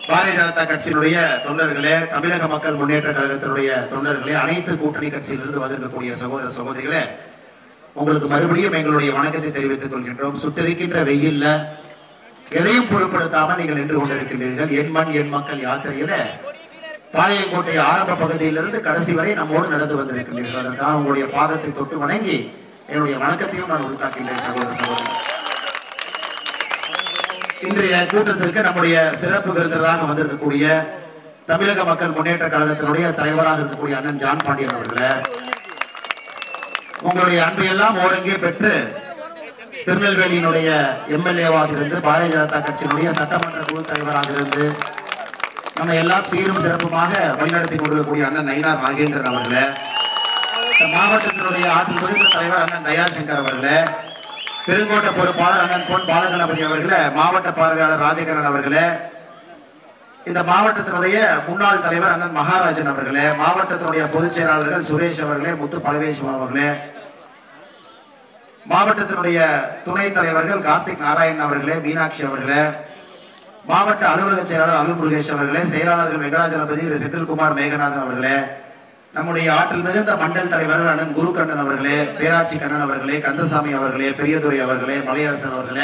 பாரதிய ஜனதா கட்சியினுடைய தொண்டர்களே தமிழக மக்கள் முன்னேற்ற கழகத்தினுடைய தொண்டர்களே அனைத்து கூட்டணி கட்சியிலிருந்து வந்திருக்கக்கூடிய சகோதர சகோதரிகளே உங்களுக்கு மறுபடியும் எங்களுடைய வணக்கத்தை தெரிவித்துக் கொள்கின்றோம் சுட்டரிக்கின்ற வெயில்ல எதையும் பொருட்படுத்தாமல் நீங்கள் நின்று கொண்டிருக்கின்றீர்கள் என் மண் என் மக்கள் யாத்திரையில பாளையங்கோட்டை ஆரம்ப பகுதியிலிருந்து கடைசி வரை நம்மோடு நடந்து வந்திருக்கின்றீர்கள் அதற்காக உங்களுடைய பாதத்தை தொட்டு வணங்கி என்னுடைய வணக்கத்தையும் நான் உறுத்தாக்கின்றேன் சகோதர சகோதரி இன்றைய கூட்டத்திற்கு நம்முடைய சிறப்பு விருந்தினராக வந்திருக்கக்கூடிய தமிழக மக்கள் முன்னேற்ற கழகத்தினுடைய தலைவராக இருக்கக்கூடிய அண்ணன் ஜான் பாண்டியன் அவர்களே உங்களுடைய அன்பையெல்லாம் ஓரங்கே பெற்று திருநெல்வேலியினுடைய எம்எல்ஏவாக இருந்து பாரதிய ஜனதா கட்சியினுடைய சட்டமன்ற குழு தலைவராக இருந்து நம்ம எல்லாம் சீரும் சிறப்புமாக வழிநடத்தி கொண்டிருக்கக்கூடிய அண்ணன் நயினார் நாகேந்திரன் அவர்களே இந்த மாவட்டத்தினுடைய ஆற்றல் மிகுந்த தலைவர் அண்ணன் தயாசங்கர் அவர்களே பெருங்கோட்டை பொறுப்பாளர் அண்ணன் பொன் பாலகணபதி அவர்களே மாவட்ட பார்வையாளர் ராஜேந்திரன் அவர்களே இந்த மாவட்டத்தினுடைய முன்னாள் தலைவர் அண்ணன் மகாராஜன் அவர்களே மாவட்டத்தினுடைய பொதுச் செயலாளர்கள் சுரேஷ் அவர்களே முத்து பழவேஸ்வரம் அவர்களே மாவட்டத்தினுடைய துணைத் தலைவர்கள் கார்த்திக் நாராயணன் அவர்களே மீனாட்சி அவர்களே மாவட்ட அலுவலக செயலாளர் அருள் முருகேஷ் அவர்களே செயலாளர்கள் வெங்கடாஜலபதி செந்தில்குமார் மேகநாதன் அவர்களே நம்முடைய ஆற்றல் மிகுந்த மண்டல் தலைவர்கள் அண்ணன் குருகண்ணன் அவர்களே பேராட்சி கண்ணன் அவர்களே கந்தசாமி அவர்களே பெரியதுரை அவர்களே மலையரசன் அவர்களே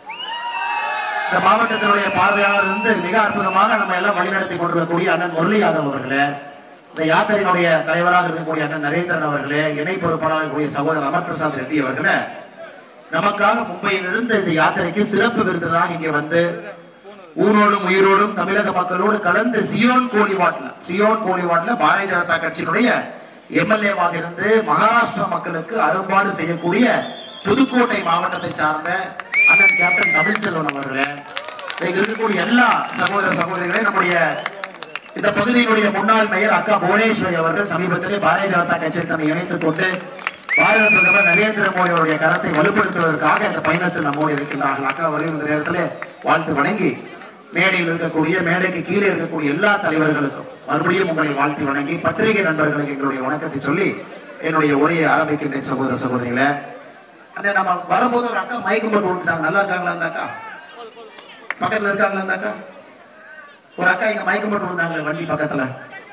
இந்த மாவட்டத்தினுடைய பார்வையாளர் இருந்து மிக அற்புதமாக நம்ம எல்லாம் வழிநடத்தி கொண்டிருக்கக்கூடிய அண்ணன் முரளி யாதவ் அவர்களே இந்த யாத்திரையினுடைய தலைவராக இருக்கக்கூடிய அண்ணன் நரேந்திரன் அவர்களே இணை பொறுப்பாளராக இருக்கக்கூடிய சகோதரர் அமர் பிரசாத் ரெட்டி அவர்களே நமக்காக மும்பையிலிருந்து இந்த யாத்திரைக்கு சிறப்பு விருந்தினராக இங்கே வந்து ஊரோடும் உயிரோடும் தமிழக மக்களோடு கலந்து சியோன் கோலிவாட்ல சியோன் கோலிவாட்ல பாரதிய ஜனதா கட்சியினுடைய எம்எல்ஏவாக இருந்து மகாராஷ்டிரா மக்களுக்கு அரும்பாடு செய்யக்கூடிய புதுக்கோட்டை மாவட்டத்தை சார்ந்த அண்ணன் கேப்டன் தமிழ்ச்செல்வன் அவர்களே இங்க இருக்கக்கூடிய எல்லா சகோதர சகோதரிகளே நம்முடைய இந்த பகுதியினுடைய முன்னாள் மேயர் அக்கா புவனேஸ்வரி அவர்கள் சமீபத்திலே பாரதிய ஜனதா கட்சியில் தன்னை இணைத்துக் கொண்டு பாரத பிரதமர் நரேந்திர மோடி அவருடைய கரத்தை வலுப்படுத்துவதற்காக இந்த பயணத்தில் நம்மோடு இருக்கின்றார்கள் அக்கா அவர்கள் இந்த நேரத்தில் வாழ்த்து வணங்கி மேடையில் இருக்கக்கூடிய மேடைக்கு கீழே இருக்கக்கூடிய எல்லா தலைவர்களுக்கும் மறுபடியும் உங்களை வாழ்த்தி வணங்கி பத்திரிகை நண்பர்களுக்கு எங்களுடைய வணக்கத்தை சொல்லி என்னுடைய உரையை ஆரம்பிக்கின்றேன் சகோதர சகோதரிகளே அண்ணே நம்ம வரும்போது ஒரு அக்கா மயக்கம் போட்டு விழுந்துட்டாங்க நல்லா இருக்காங்களா அந்த அக்கா பக்கத்துல இருக்காங்களா அந்த அக்கா ஒரு அக்கா இங்க மயக்கம் போட்டு விழுந்தாங்களே வண்டி பக்கத்துல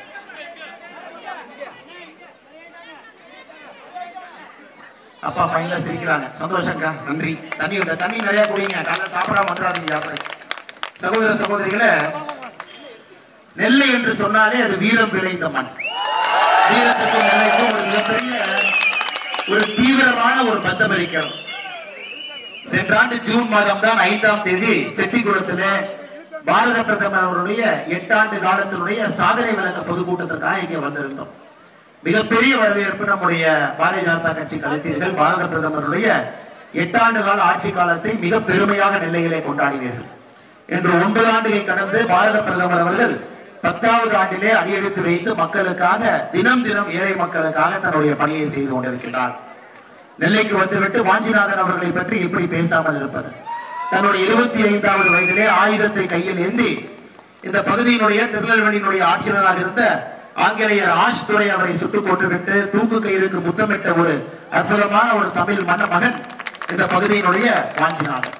அப்பா ஃபைனலா சிரிக்கிறாங்க சந்தோஷம்க்கா நன்றி தண்ணி விட தண்ணி நிறைய குடிங்க காலைல சாப்பிடாம வந்துடாதீங்க யாத்திரை சகோதர சகோதரிகளே நெல்லை என்று சொன்னாலே அது வீரம் விளைந்த மண் வீரத்துக்கும் நெல்லைக்கும் ஒரு மிகப்பெரிய ஒரு தீவிரமான ஒரு பந்தம் இருக்கிறது சென்ற ஆண்டு ஜூன் மாதம் தான் ஐந்தாம் தேதி செட்டிக்குளத்திலே பாரத பிரதமர் அவருடைய எட்டாண்டு காலத்தினுடைய சாதனை விளக்க பொதுக்கூட்டத்திற்காக இங்கே வந்திருந்தோம் மிகப்பெரிய வரவேற்பு நம்முடைய பாரதிய ஜனதா கட்சி கலைத்தீர்கள் பாரத பிரதமருடைய எட்டாண்டு கால ஆட்சி காலத்தை மிக பெருமையாக நெல்லையிலே கொண்டாடினீர்கள் என்று ஒன்பது ஆண்டுகளை கடந்து பாரத பிரதமர் அவர்கள் பத்தாவது ஆண்டிலே அடியெடுத்து வைத்து மக்களுக்காக தினம் தினம் ஏழை மக்களுக்காக தன்னுடைய பணியை செய்து கொண்டிருக்கிறார் நெல்லைக்கு வந்துவிட்டு வாஞ்சிநாதன் அவர்களை பற்றி இப்படி பேசாமல் இருப்பது தன்னுடைய இருபத்தி ஐந்தாவது வயதிலே ஆயுதத்தை கையில் ஏந்தி இந்த பகுதியினுடைய திருநெல்வேலியினுடைய ஆட்சியராக இருந்த ஆங்கிலேயர் ஆஷ் துறை அவரை சுட்டுக் கொன்றுவிட்டு தூக்கு கயிறுக்கு முத்தமிட்ட ஒரு அற்புதமான ஒரு தமிழ் மன்ன மகன் இந்த பகுதியினுடைய வாஞ்சிநாதன்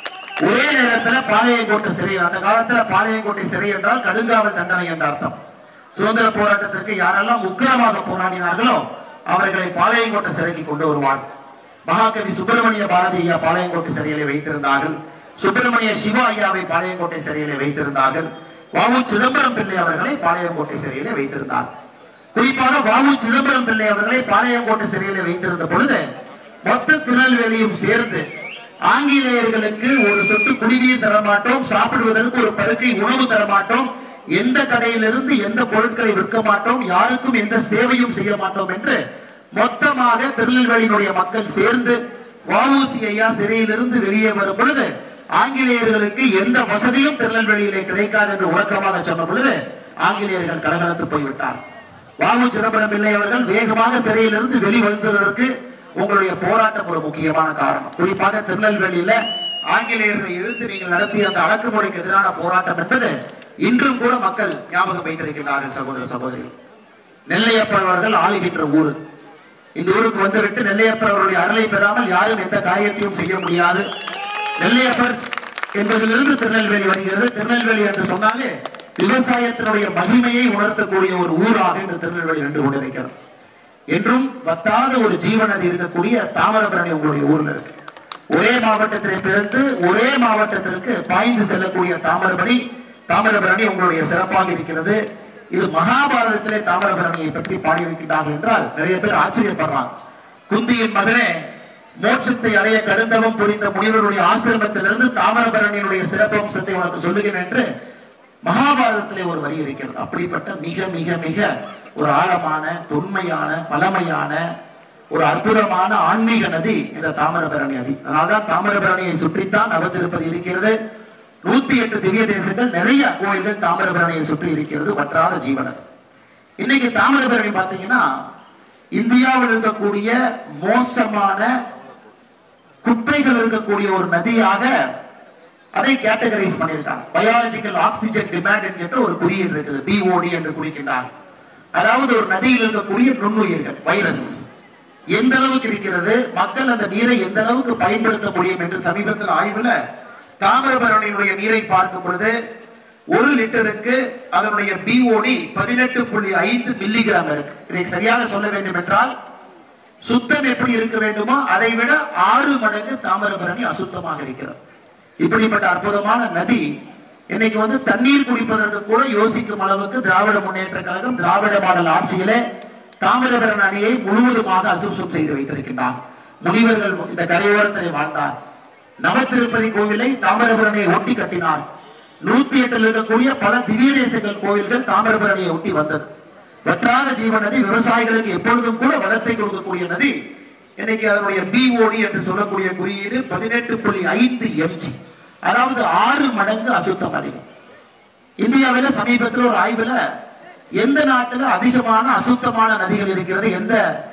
ஒரே நேரத்துல பாளையங்கோட்டை சிறை அந்த காலத்துல பாளையங்கோட்டை சிறை என்றால் கடுங்காவல் தண்டனை என்ற அர்த்தம் சுதந்திர போராட்டத்திற்கு யாரெல்லாம் உக்கிரமாக போராடினார்களோ அவர்களை பாளையங்கோட்டை சிறைக்கு கொண்டு வருவார் மகாகவி சுப்பிரமணிய பாரதி ஐயா பாளையங்கோட்டை சிறையிலே வைத்திருந்தார்கள் சுப்பிரமணிய சிவா ஐயாவை பாளையங்கோட்டை சிறையிலே வைத்திருந்தார்கள் வாவு சிதம்பரம் பிள்ளை அவர்களை பாளையங்கோட்டை சிறையிலே வைத்திருந்தார் குறிப்பாக வாவு சிதம்பரம் பிள்ளை அவர்களை பாளையங்கோட்டை சிறையிலே வைத்திருந்த பொழுது மொத்த திருநெல்வேலியும் சேர்ந்து ஆங்கிலேயர்களுக்கு ஒரு சொட்டு குடிநீர் தர மாட்டோம் சாப்பிடுவதற்கு ஒரு பருக்கை உணவு தர மாட்டோம் எந்த கடையிலிருந்து எந்த பொருட்களை விற்க மாட்டோம் யாருக்கும் எந்த சேவையும் செய்ய மாட்டோம் என்று மொத்தமாக திருநெல்வேலியினுடைய மக்கள் சேர்ந்து வஉசி ஐயா சிறையிலிருந்து வெளியே வரும் பொழுது ஆங்கிலேயர்களுக்கு எந்த வசதியும் திருநெல்வேலியிலே கிடைக்காது என்று உறக்கமாக சொன்ன பொழுது ஆங்கிலேயர்கள் கலகலத்து போய்விட்டார் வாவு சிதம்பரம் பிள்ளை அவர்கள் வேகமாக சிறையிலிருந்து வெளிவந்ததற்கு உங்களுடைய போராட்டம் ஒரு முக்கியமான காரணம் குறிப்பாக திருநெல்வேலியில ஆங்கிலேயர்களை எதிர்த்து நீங்கள் நடத்திய அந்த அடக்குமுறைக்கு எதிரான போராட்டம் என்பது இன்றும் கூட மக்கள் ஞாபகம் வைத்திருக்கிறார்கள் சகோதர சகோதரிகள் நெல்லையப்பர் அவர்கள் ஆளுகின்ற ஊர் இந்த ஊருக்கு வந்துவிட்டு நெல்லையப்பர் அவருடைய அருளை பெறாமல் யாரும் எந்த காரியத்தையும் செய்ய முடியாது நெல்லையப்பர் என்பதிலிருந்து திருநெல்வேலி வருகிறது திருநெல்வேலி என்று சொன்னாலே விவசாயத்தினுடைய மகிமையை உணர்த்தக்கூடிய ஒரு ஊராக இன்று திருநெல்வேலி நின்று கொண்டிருக்கிறது என்றும் வத்தாத ஒரு ஜீவநதி இருக்கக்கூடிய தாமிரபரணி உங்களுடைய ஊர்ல இருக்கு ஒரே மாவட்டத்தில் பிறந்து ஒரே மாவட்டத்திற்கு பாய்ந்து செல்லக்கூடிய தாமிரபரணி தாமிரபரணி உங்களுடைய சிறப்பாக இருக்கிறது இது மகாபாரதத்திலே தாமிரபரணியை பற்றி பாடியிருக்கிறார்கள் என்றால் நிறைய பேர் ஆச்சரியப்படுறாங்க குந்தியின் மகனே மோட்சத்தை அடைய கடுந்தவம் புரிந்த முனிவருடைய ஆசிரமத்திலிருந்து தாமிரபரணியினுடைய சிறப்பம்சத்தை உனக்கு சொல்லுகிறேன் என்று மகாபாரதத்திலே ஒரு வரி இருக்கிறது அப்படிப்பட்ட மிக மிக மிக ஒரு ஆழமான தொன்மையான பழமையான ஒரு அற்புதமான ஆன்மீக நதி இந்த தாமிரபரணி நதி அதனால்தான் தாமிரபரணியை சுற்றித்தான் நவத்திருப்பதி இருக்கிறது நூத்தி எட்டு திவ்ய தேசங்கள் நிறைய கோயில்கள் தாமிரபரணியை சுற்றி இருக்கிறது வற்றாத ஜீவனது இன்னைக்கு தாமிரபரணி பார்த்தீங்கன்னா இந்தியாவில் இருக்கக்கூடிய மோசமான குப்பைகள் இருக்கக்கூடிய ஒரு நதியாக அதை கேட்டகரைஸ் பண்ணியிருக்காங்க பயாலஜிக்கல் ஆக்சிஜன் டிமாண்ட் என்கின்ற ஒரு குறியீடு இருக்குது பிஓடி என்று குறிக்கின்றார் அதாவது ஒரு நதியில் இருக்கக்கூடிய நுண்ணுயிர்கள் வைரஸ் எந்த அளவுக்கு இருக்கிறது மக்கள் அந்த நீரை எந்த அளவுக்கு பயன்படுத்த முடியும் என்று சமீபத்தில் ஆய்வுல தாமிரபரணியுடைய நீரை பார்க்கும் பொழுது ஒரு லிட்டருக்கு அதனுடைய பிஓடி பதினெட்டு புள்ளி ஐந்து மில்லிகிராம் இருக்கு இதை சரியாக சொல்ல வேண்டும் என்றால் சுத்தம் எப்படி இருக்க வேண்டுமோ அதை விட ஆறு மடங்கு தாமிரபரணி அசுத்தமாக இருக்கிறது இப்படிப்பட்ட அற்புதமான நதி இன்னைக்கு வந்து தண்ணீர் குடிப்பதற்கு கூட யோசிக்கும் அளவுக்கு திராவிட முன்னேற்ற கழகம் திராவிட மாடல் ஆட்சியிலே தாமிரபரணி அணியை முழுவதுமாக அசுத்தம் செய்து வைத்திருக்கின்றார் முனிவர்கள் இந்த கரையோரத்திலே வாழ்ந்தார் நவத்திருப்பதி கோவிலை தாமிரபரணியை ஒட்டி கட்டினார் நூத்தி எட்டில் இருக்கக்கூடிய பல திவ்ய தேசங்கள் கோவில்கள் தாமிரபரணியை ஒட்டி வந்தது வற்றாத ஜீவ நதி விவசாயிகளுக்கு எப்பொழுதும் கூட வளத்தை கொடுக்கக்கூடிய நதி இன்னைக்கு அதனுடைய பிஓடி என்று சொல்லக்கூடிய குறியீடு பதினெட்டு புள்ளி ஐந்து எம்ஜி அதாவது ஆறு மடங்கு அசுத்தம் அதிகம் இந்தியாவில் சமீபத்தில் ஒரு ஆய்வுல எந்த நாட்டுல அதிகமான அசுத்தமான நதிகள் இருக்கிறது எந்த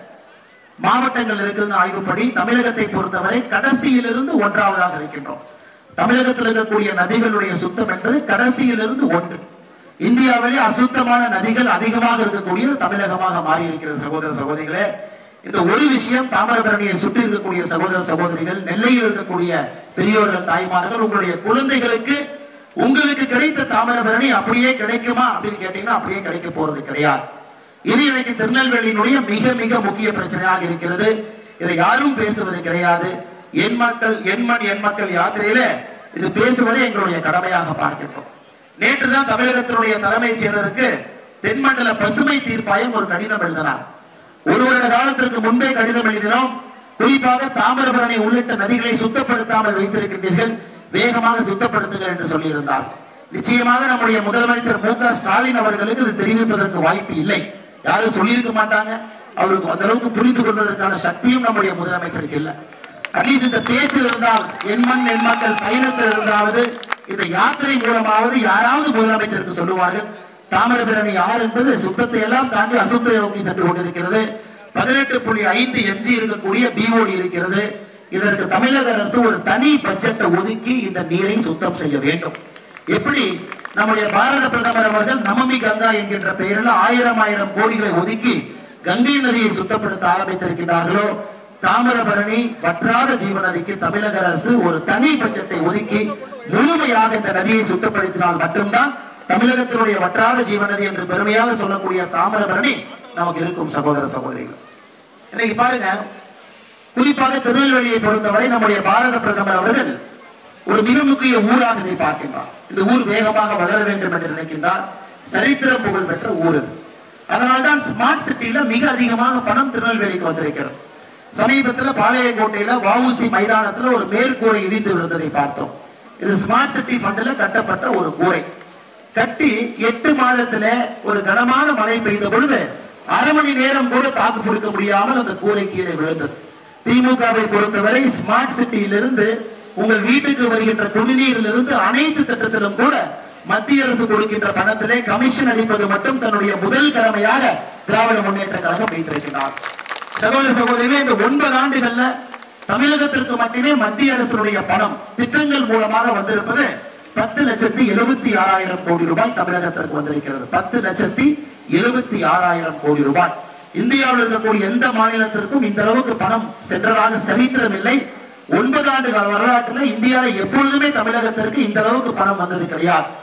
மாவட்டங்கள் இருக்குதுன்னு ஆய்வுப்படி தமிழகத்தை பொறுத்தவரை கடைசியிலிருந்து ஒன்றாவதாக இருக்கின்றோம் தமிழகத்தில் இருக்கக்கூடிய நதிகளுடைய சுத்தம் என்பது கடைசியிலிருந்து ஒன்று இந்தியாவிலே அசுத்தமான நதிகள் அதிகமாக இருக்கக்கூடியது தமிழகமாக மாறி இருக்கிறது சகோதர சகோதரிகளே இந்த ஒரு விஷயம் தாமிரபரணியை சுற்றி இருக்கக்கூடிய சகோதர சகோதரிகள் நெல்லையில் இருக்கக்கூடிய பெரியோர்கள் தாய்மார்கள் உங்களுடைய குழந்தைகளுக்கு உங்களுக்கு கிடைத்த தாமிரபரணி அப்படியே கிடைக்குமா அப்படின்னு கேட்டீங்கன்னா அப்படியே கிடைக்க போறது கிடையாது இது இன்னைக்கு திருநெல்வேலியினுடைய மிக மிக முக்கிய பிரச்சனையாக இருக்கிறது இதை யாரும் பேசுவது கிடையாது என் மக்கள் என் மண் என் மக்கள் யாத்திரையில இது பேசுவதை எங்களுடைய கடமையாக பார்க்கின்றோம் நேற்று தான் தமிழகத்தினுடைய தலைமைச் செயலருக்கு தென்மண்டல பசுமை தீர்ப்பாயம் ஒரு கடிதம் எழுதினார் ஒரு வருட காலத்திற்கு முன்பே கடிதம் எழுதினோம் குறிப்பாக தாமிரபரணி உள்ளிட்ட நதிகளை சுத்தப்படுத்தாமல் வைத்திருக்கின்றீர்கள் வேகமாக சுத்தப்படுத்துங்கள் என்று சொல்லியிருந்தார் நிச்சயமாக நம்முடைய முதலமைச்சர் மு க ஸ்டாலின் அவர்களுக்கு இது தெரிவிப்பதற்கு வாய்ப்பு இல்லை யாரும் சொல்லியிருக்க மாட்டாங்க அவருக்கு அந்த அளவுக்கு புரிந்து கொள்வதற்கான சக்தியும் நம்முடைய முதலமைச்சருக்கு இல்லை அட்லீஸ்ட் இந்த பேச்சில் இருந்தால் என் மண் என் மக்கள் பயணத்தில் இருந்தாவது இந்த யாத்திரை மூலமாவது யாராவது முதலமைச்சருக்கு சொல்லுவார்கள் தாமிரபரணி யார் என்பது சுத்தத்தை எல்லாம் தாண்டி அசுத்தத்தை நோக்கி சென்று கொண்டிருக்கிறது பதினெட்டு புள்ளி ஐந்து எம்ஜி இருக்கக்கூடிய பிஓடி இருக்கிறது இதற்கு தமிழக அரசு ஒரு தனி பட்ஜெட்டை ஒதுக்கி இந்த நீரை சுத்தம் செய்ய வேண்டும் எப்படி நம்முடைய பாரத பிரதமர் அவர்கள் நமமி கங்கா என்கின்ற பெயரில் ஆயிரம் ஆயிரம் கோடிகளை ஒதுக்கி கங்கை நதியை சுத்தப்படுத்த ஆரம்பித்திருக்கிறார்களோ தாமிரபரணி வற்றாத ஜீவநதிக்கு தமிழக அரசு ஒரு தனி பட்ஜெட்டை ஒதுக்கி முழுமையாக இந்த நதியை சுத்தப்படுத்தினால் மட்டும்தான் தமிழகத்தினுடைய வற்றாத ஜீவநதி என்று பெருமையாக சொல்லக்கூடிய தாமிரபரணி நமக்கு இருக்கும் சகோதர சகோதரிகள் இன்னைக்கு பாருங்க குறிப்பாக திருநெல்வேலியை பொறுத்தவரை நம்முடைய பாரத பிரதமர் அவர்கள் ஒரு மிக முக்கிய ஊராக இதை பார்க்கின்றார் இந்த ஊர் வேகமாக வளர வேண்டும் என்று நினைக்கின்றார் சரித்திரம் புகழ் பெற்ற ஊர் இது அதனால்தான் ஸ்மார்ட் சிட்டில மிக அதிகமாக பணம் திருநெல்வேலிக்கு வந்திருக்கிறது சமீபத்துல பாளையங்கோட்டையில வஉசி மைதானத்துல ஒரு மேற்கூரை இடிந்து விழுந்ததை பார்த்தோம் இது ஸ்மார்ட் சிட்டி ஃபண்ட்ல கட்டப்பட்ட ஒரு கூரை கட்டி எட்டு மாதத்துல ஒரு கனமான மழை பெய்த பொழுது அரை மணி நேரம் கூட தாக்கு பிடிக்க முடியாமல் அந்த கூரை கீழே விழுந்தது திமுகவை பொறுத்தவரை ஸ்மார்ட் சிட்டியிலிருந்து உங்கள் வீட்டுக்கு வருகின்ற குடிநீரிலிருந்து அனைத்து திட்டத்திலும் கூட மத்திய அரசு கொடுக்கின்ற பணத்திலே கமிஷன் அளிப்பது மட்டும் தன்னுடைய முதல் கடமையாக திராவிட முன்னேற்ற கழகம் வைத்திருக்கிறார் சகோதர சகோதரிகளே இந்த ஒன்பது ஆண்டுகள்ல தமிழகத்திற்கு மட்டுமே மத்திய அரசினுடைய பணம் திட்டங்கள் மூலமாக வந்திருப்பது பத்து லட்சத்தி எழுபத்தி ஆறாயிரம் கோடி ரூபாய் தமிழகத்திற்கு வந்திருக்கிறது பத்து லட்சத்தி எழுபத்தி ஆறாயிரம் கோடி ரூபாய் இந்தியாவில் இருக்கக்கூடிய எந்த மாநிலத்திற்கும் இந்த அளவுக்கு பணம் சென்றதாக சரித்திரம் இல்லை ஒன்பது ஆண்டு கால வரலாற்றுல இந்தியாவில் எப்பொழுதுமே தமிழகத்திற்கு இந்த அளவுக்கு பணம் வந்தது கிடையாது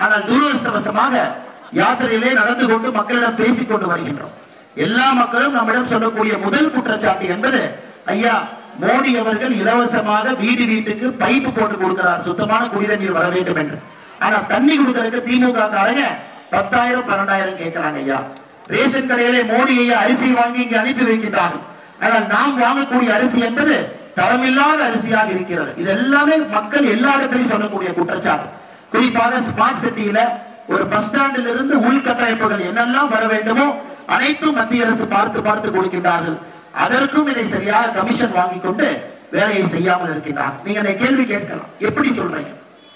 ஆனால் துரதிருஷ்டவசமாக யாத்திரையிலே நடந்து கொண்டு மக்களிடம் பேசிக் கொண்டு வருகின்றோம் எல்லா மக்களும் நம்மிடம் சொல்லக்கூடிய முதல் குற்றச்சாட்டு என்பது ஐயா மோடி அவர்கள் இலவசமாக வீடு வீட்டுக்கு பைப்பு போட்டு கொடுக்கிறார் சுத்தமான குடித நீர் வர வேண்டும் என்று ஆனா தண்ணி கொடுக்கறதுக்கு திமுக காரங்க பத்தாயிரம் பன்னெண்டாயிரம் கேட்கிறாங்க ஐயா ரேஷன் கடையிலே மோடி ஐயா அரிசி வாங்கி இங்க அனுப்பி வைக்கின்றார்கள் ஆனால் நாம் வாங்கக்கூடிய அரிசி என்பது தரமில்லாத அரிசியாக இருக்கிறது இது எல்லாமே மக்கள் எல்லா இடத்திலையும் சொல்லக்கூடிய குற்றச்சாட்டு குறிப்பாக ஸ்மார்ட் சிட்டியில ஒரு பஸ் ஸ்டாண்டில் இருந்து உள்கட்டமைப்புகள் என்னெல்லாம் வர வேண்டுமோ அனைத்தும் மத்திய அரசு பார்த்து பார்த்து கொடுக்கின்றார்கள் அதற்கும் இதை சரியாக கமிஷன் வாங்கி கொண்டு வேலையை செய்யாமல் இருக்கின்றார் நீங்க என்னை கேள்வி கேட்கலாம் எப்படி சொல்றீங்க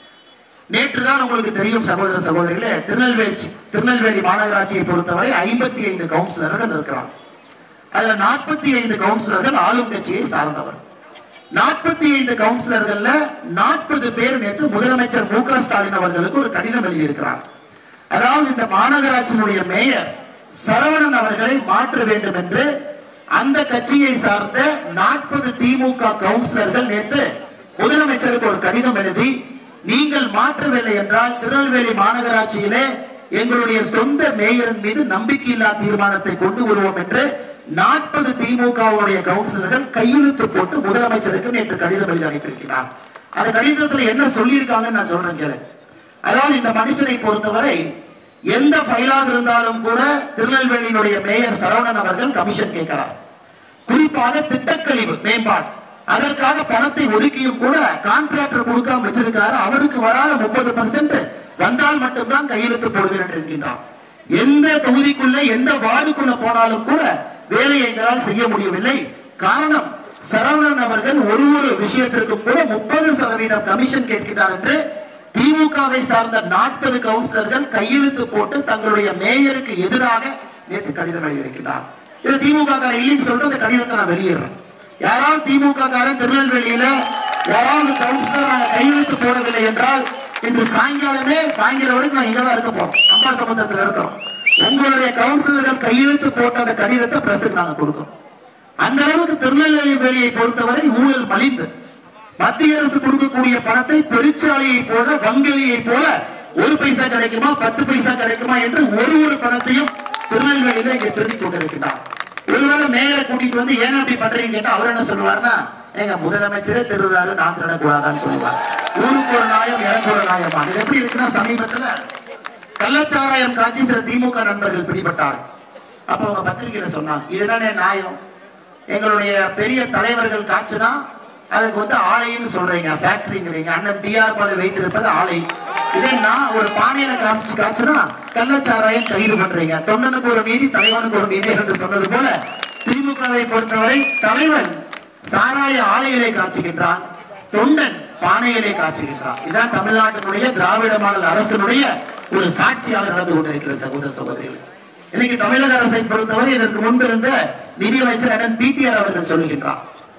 நேற்று தான் உங்களுக்கு தெரியும் சகோதர சகோதரிகளே திருநெல்வேலி திருநெல்வேலி மாநகராட்சியை பொறுத்தவரை ஐம்பத்தி ஐந்து கவுன்சிலர்கள் இருக்கிறாங்க அதுல நாற்பத்தி ஐந்து கவுன்சிலர்கள் ஆளும் கட்சியை சார்ந்தவர் நாற்பத்தி ஐந்து கவுன்சிலர்கள்ல நாற்பது பேர் நேற்று முதலமைச்சர் மு க ஸ்டாலின் அவர்களுக்கு ஒரு கடிதம் எழுதியிருக்கிறார் அதாவது இந்த மாநகராட்சியினுடைய மேயர் சரவணன் அவர்களை மாற்ற வேண்டும் என்று அந்த கட்சியை சார்ந்த நாற்பது திமுக கவுன்சிலர்கள் நேற்று முதலமைச்சருக்கு ஒரு கடிதம் எழுதி நீங்கள் மாற்றவில்லை என்றால் திருநெல்வேலி மாநகராட்சியிலே எங்களுடைய சொந்த மேயரின் மீது நம்பிக்கையில்லா தீர்மானத்தை கொண்டு வருவோம் என்று நாற்பது திமுகவுடைய கவுன்சிலர்கள் கையெழுத்து போட்டு முதலமைச்சருக்கு நேற்று கடிதம் எழுதி அனுப்பியிருக்கிறார் அந்த கடிதத்துல என்ன சொல்லியிருக்காங்கன்னு நான் சொல்றேன் கேளு அதாவது இந்த மனுஷனை பொறுத்தவரை எந்த ஃபைலாக இருந்தாலும் கூட திருநெல்வேலியினுடைய மேயர் சரவணன் அவர்கள் கமிஷன் கேட்கிறார் குறிப்பாக திட்டக்கழிவு மேம்பாடு அதற்காக பணத்தை ஒதுக்கியும் கூட கான்ட்ராக்டர் கொடுக்காம வச்சிருக்காரு அவருக்கு வராத முப்பது பர்சன்ட் வந்தால் மட்டும்தான் கையெழுத்து போடுவேன் என்று என்கின்றார் எந்த தொகுதிக்குள்ள எந்த வார்டுக்குள்ள போனாலும் கூட வேலையை எங்களால் செய்ய முடியவில்லை காரணம் சரவணன் அவர்கள் ஒரு ஒரு விஷயத்திற்கும் கூட முப்பது சதவீதம் கமிஷன் கேட்கிறார் என்று திமுகவை சார்ந்த நாற்பது கவுன்சிலர்கள் கையெழுத்து போட்டு தங்களுடைய மேயருக்கு எதிராக நேற்று கடிதம் எழுதியிருக்கிறார் இது திமுக காரன் இல்லைன்னு சொல்லிட்டு அந்த கடிதத்தை நான் வெளியிடுறேன் யாராவது திமுக காரன் திருநெல்வேலியில யாராவது கவுன்சிலர் நாங்க கையெழுத்து போடவில்லை என்றால் இன்று சாயங்காலமே சாயங்காலம் வரைக்கும் நான் இங்கதான் இருக்க போறோம் அம்பா சமுத்திரத்தில் இருக்கிறோம் உங்களுடைய கவுன்சிலர்கள் கையெழுத்து போட்ட அந்த கடிதத்தை பிரசுக்கு நாங்க கொடுக்கிறோம் அந்த அளவுக்கு திருநெல்வேலி வேலையை பொறுத்தவரை ஊழல் மலிந்து மத்திய அரசு கொடுக்கக்கூடிய பணத்தை பெருச்சாலையை போல வங்கலியை போல ஒரு பைசா கிடைக்குமா பத்து பைசா கிடைக்குமா என்று ஒரு ஒரு பணத்தையும் திருநெல்வேலியில இங்க திருடி கொண்டிருக்கிறார் ஒருவேளை மேயரை கூட்டிட்டு வந்து ஏன் அப்படி பண்றீங்க கேட்டா அவர் என்ன சொல்லுவாருன்னா எங்க முதலமைச்சரே திருடுறாரு நான் திருடக்கூடாதான்னு சொல்லுவார் ஊருக்கு ஒரு நாயம் எனக்கு ஒரு நாயமா இது எப்படி இருக்குன்னா சமீபத்துல கள்ளச்சாராயம் காட்சி சில திமுக நண்பர்கள் பிடிபட்டார் அப்ப அவங்க பத்திரிகையில சொன்னாங்க இதுதானே நியாயம் எங்களுடைய பெரிய தலைவர்கள் காய்ச்சுனா அதுக்கு வந்து ஆலைன்னு சொல்றீங்க ஃபேக்டரிங்கிறீங்க அண்ணன் டிஆர் பாலு வைத்திருப்பது ஆலை இதே நான் ஒரு பானையில காமிச்சு காய்ச்சுனா கள்ளச்சாராயம் கைது பண்றீங்க தொண்டனுக்கு ஒரு நீதி தலைவனுக்கு ஒரு நீதி என்று சொன்னது போல திமுகவை பொறுத்தவரை தலைவன் சாராய ஆலையிலே காய்ச்சுகின்றான் தொண்டன் பானையிலே காய்ச்சுகின்றான் இதான் தமிழ்நாட்டினுடைய திராவிட மாடல் அரசினுடைய ஒரு சாட்சியாக நடந்து கொண்டிருக்கிற சகோதர சகோதரிகள் இன்னைக்கு தமிழக அரசை பொறுத்தவரை இதற்கு முன்பு இருந்த நிதியமைச்சர் அண்ணன் பிடிஆர் அவர்கள் சொல்லுகின்றார்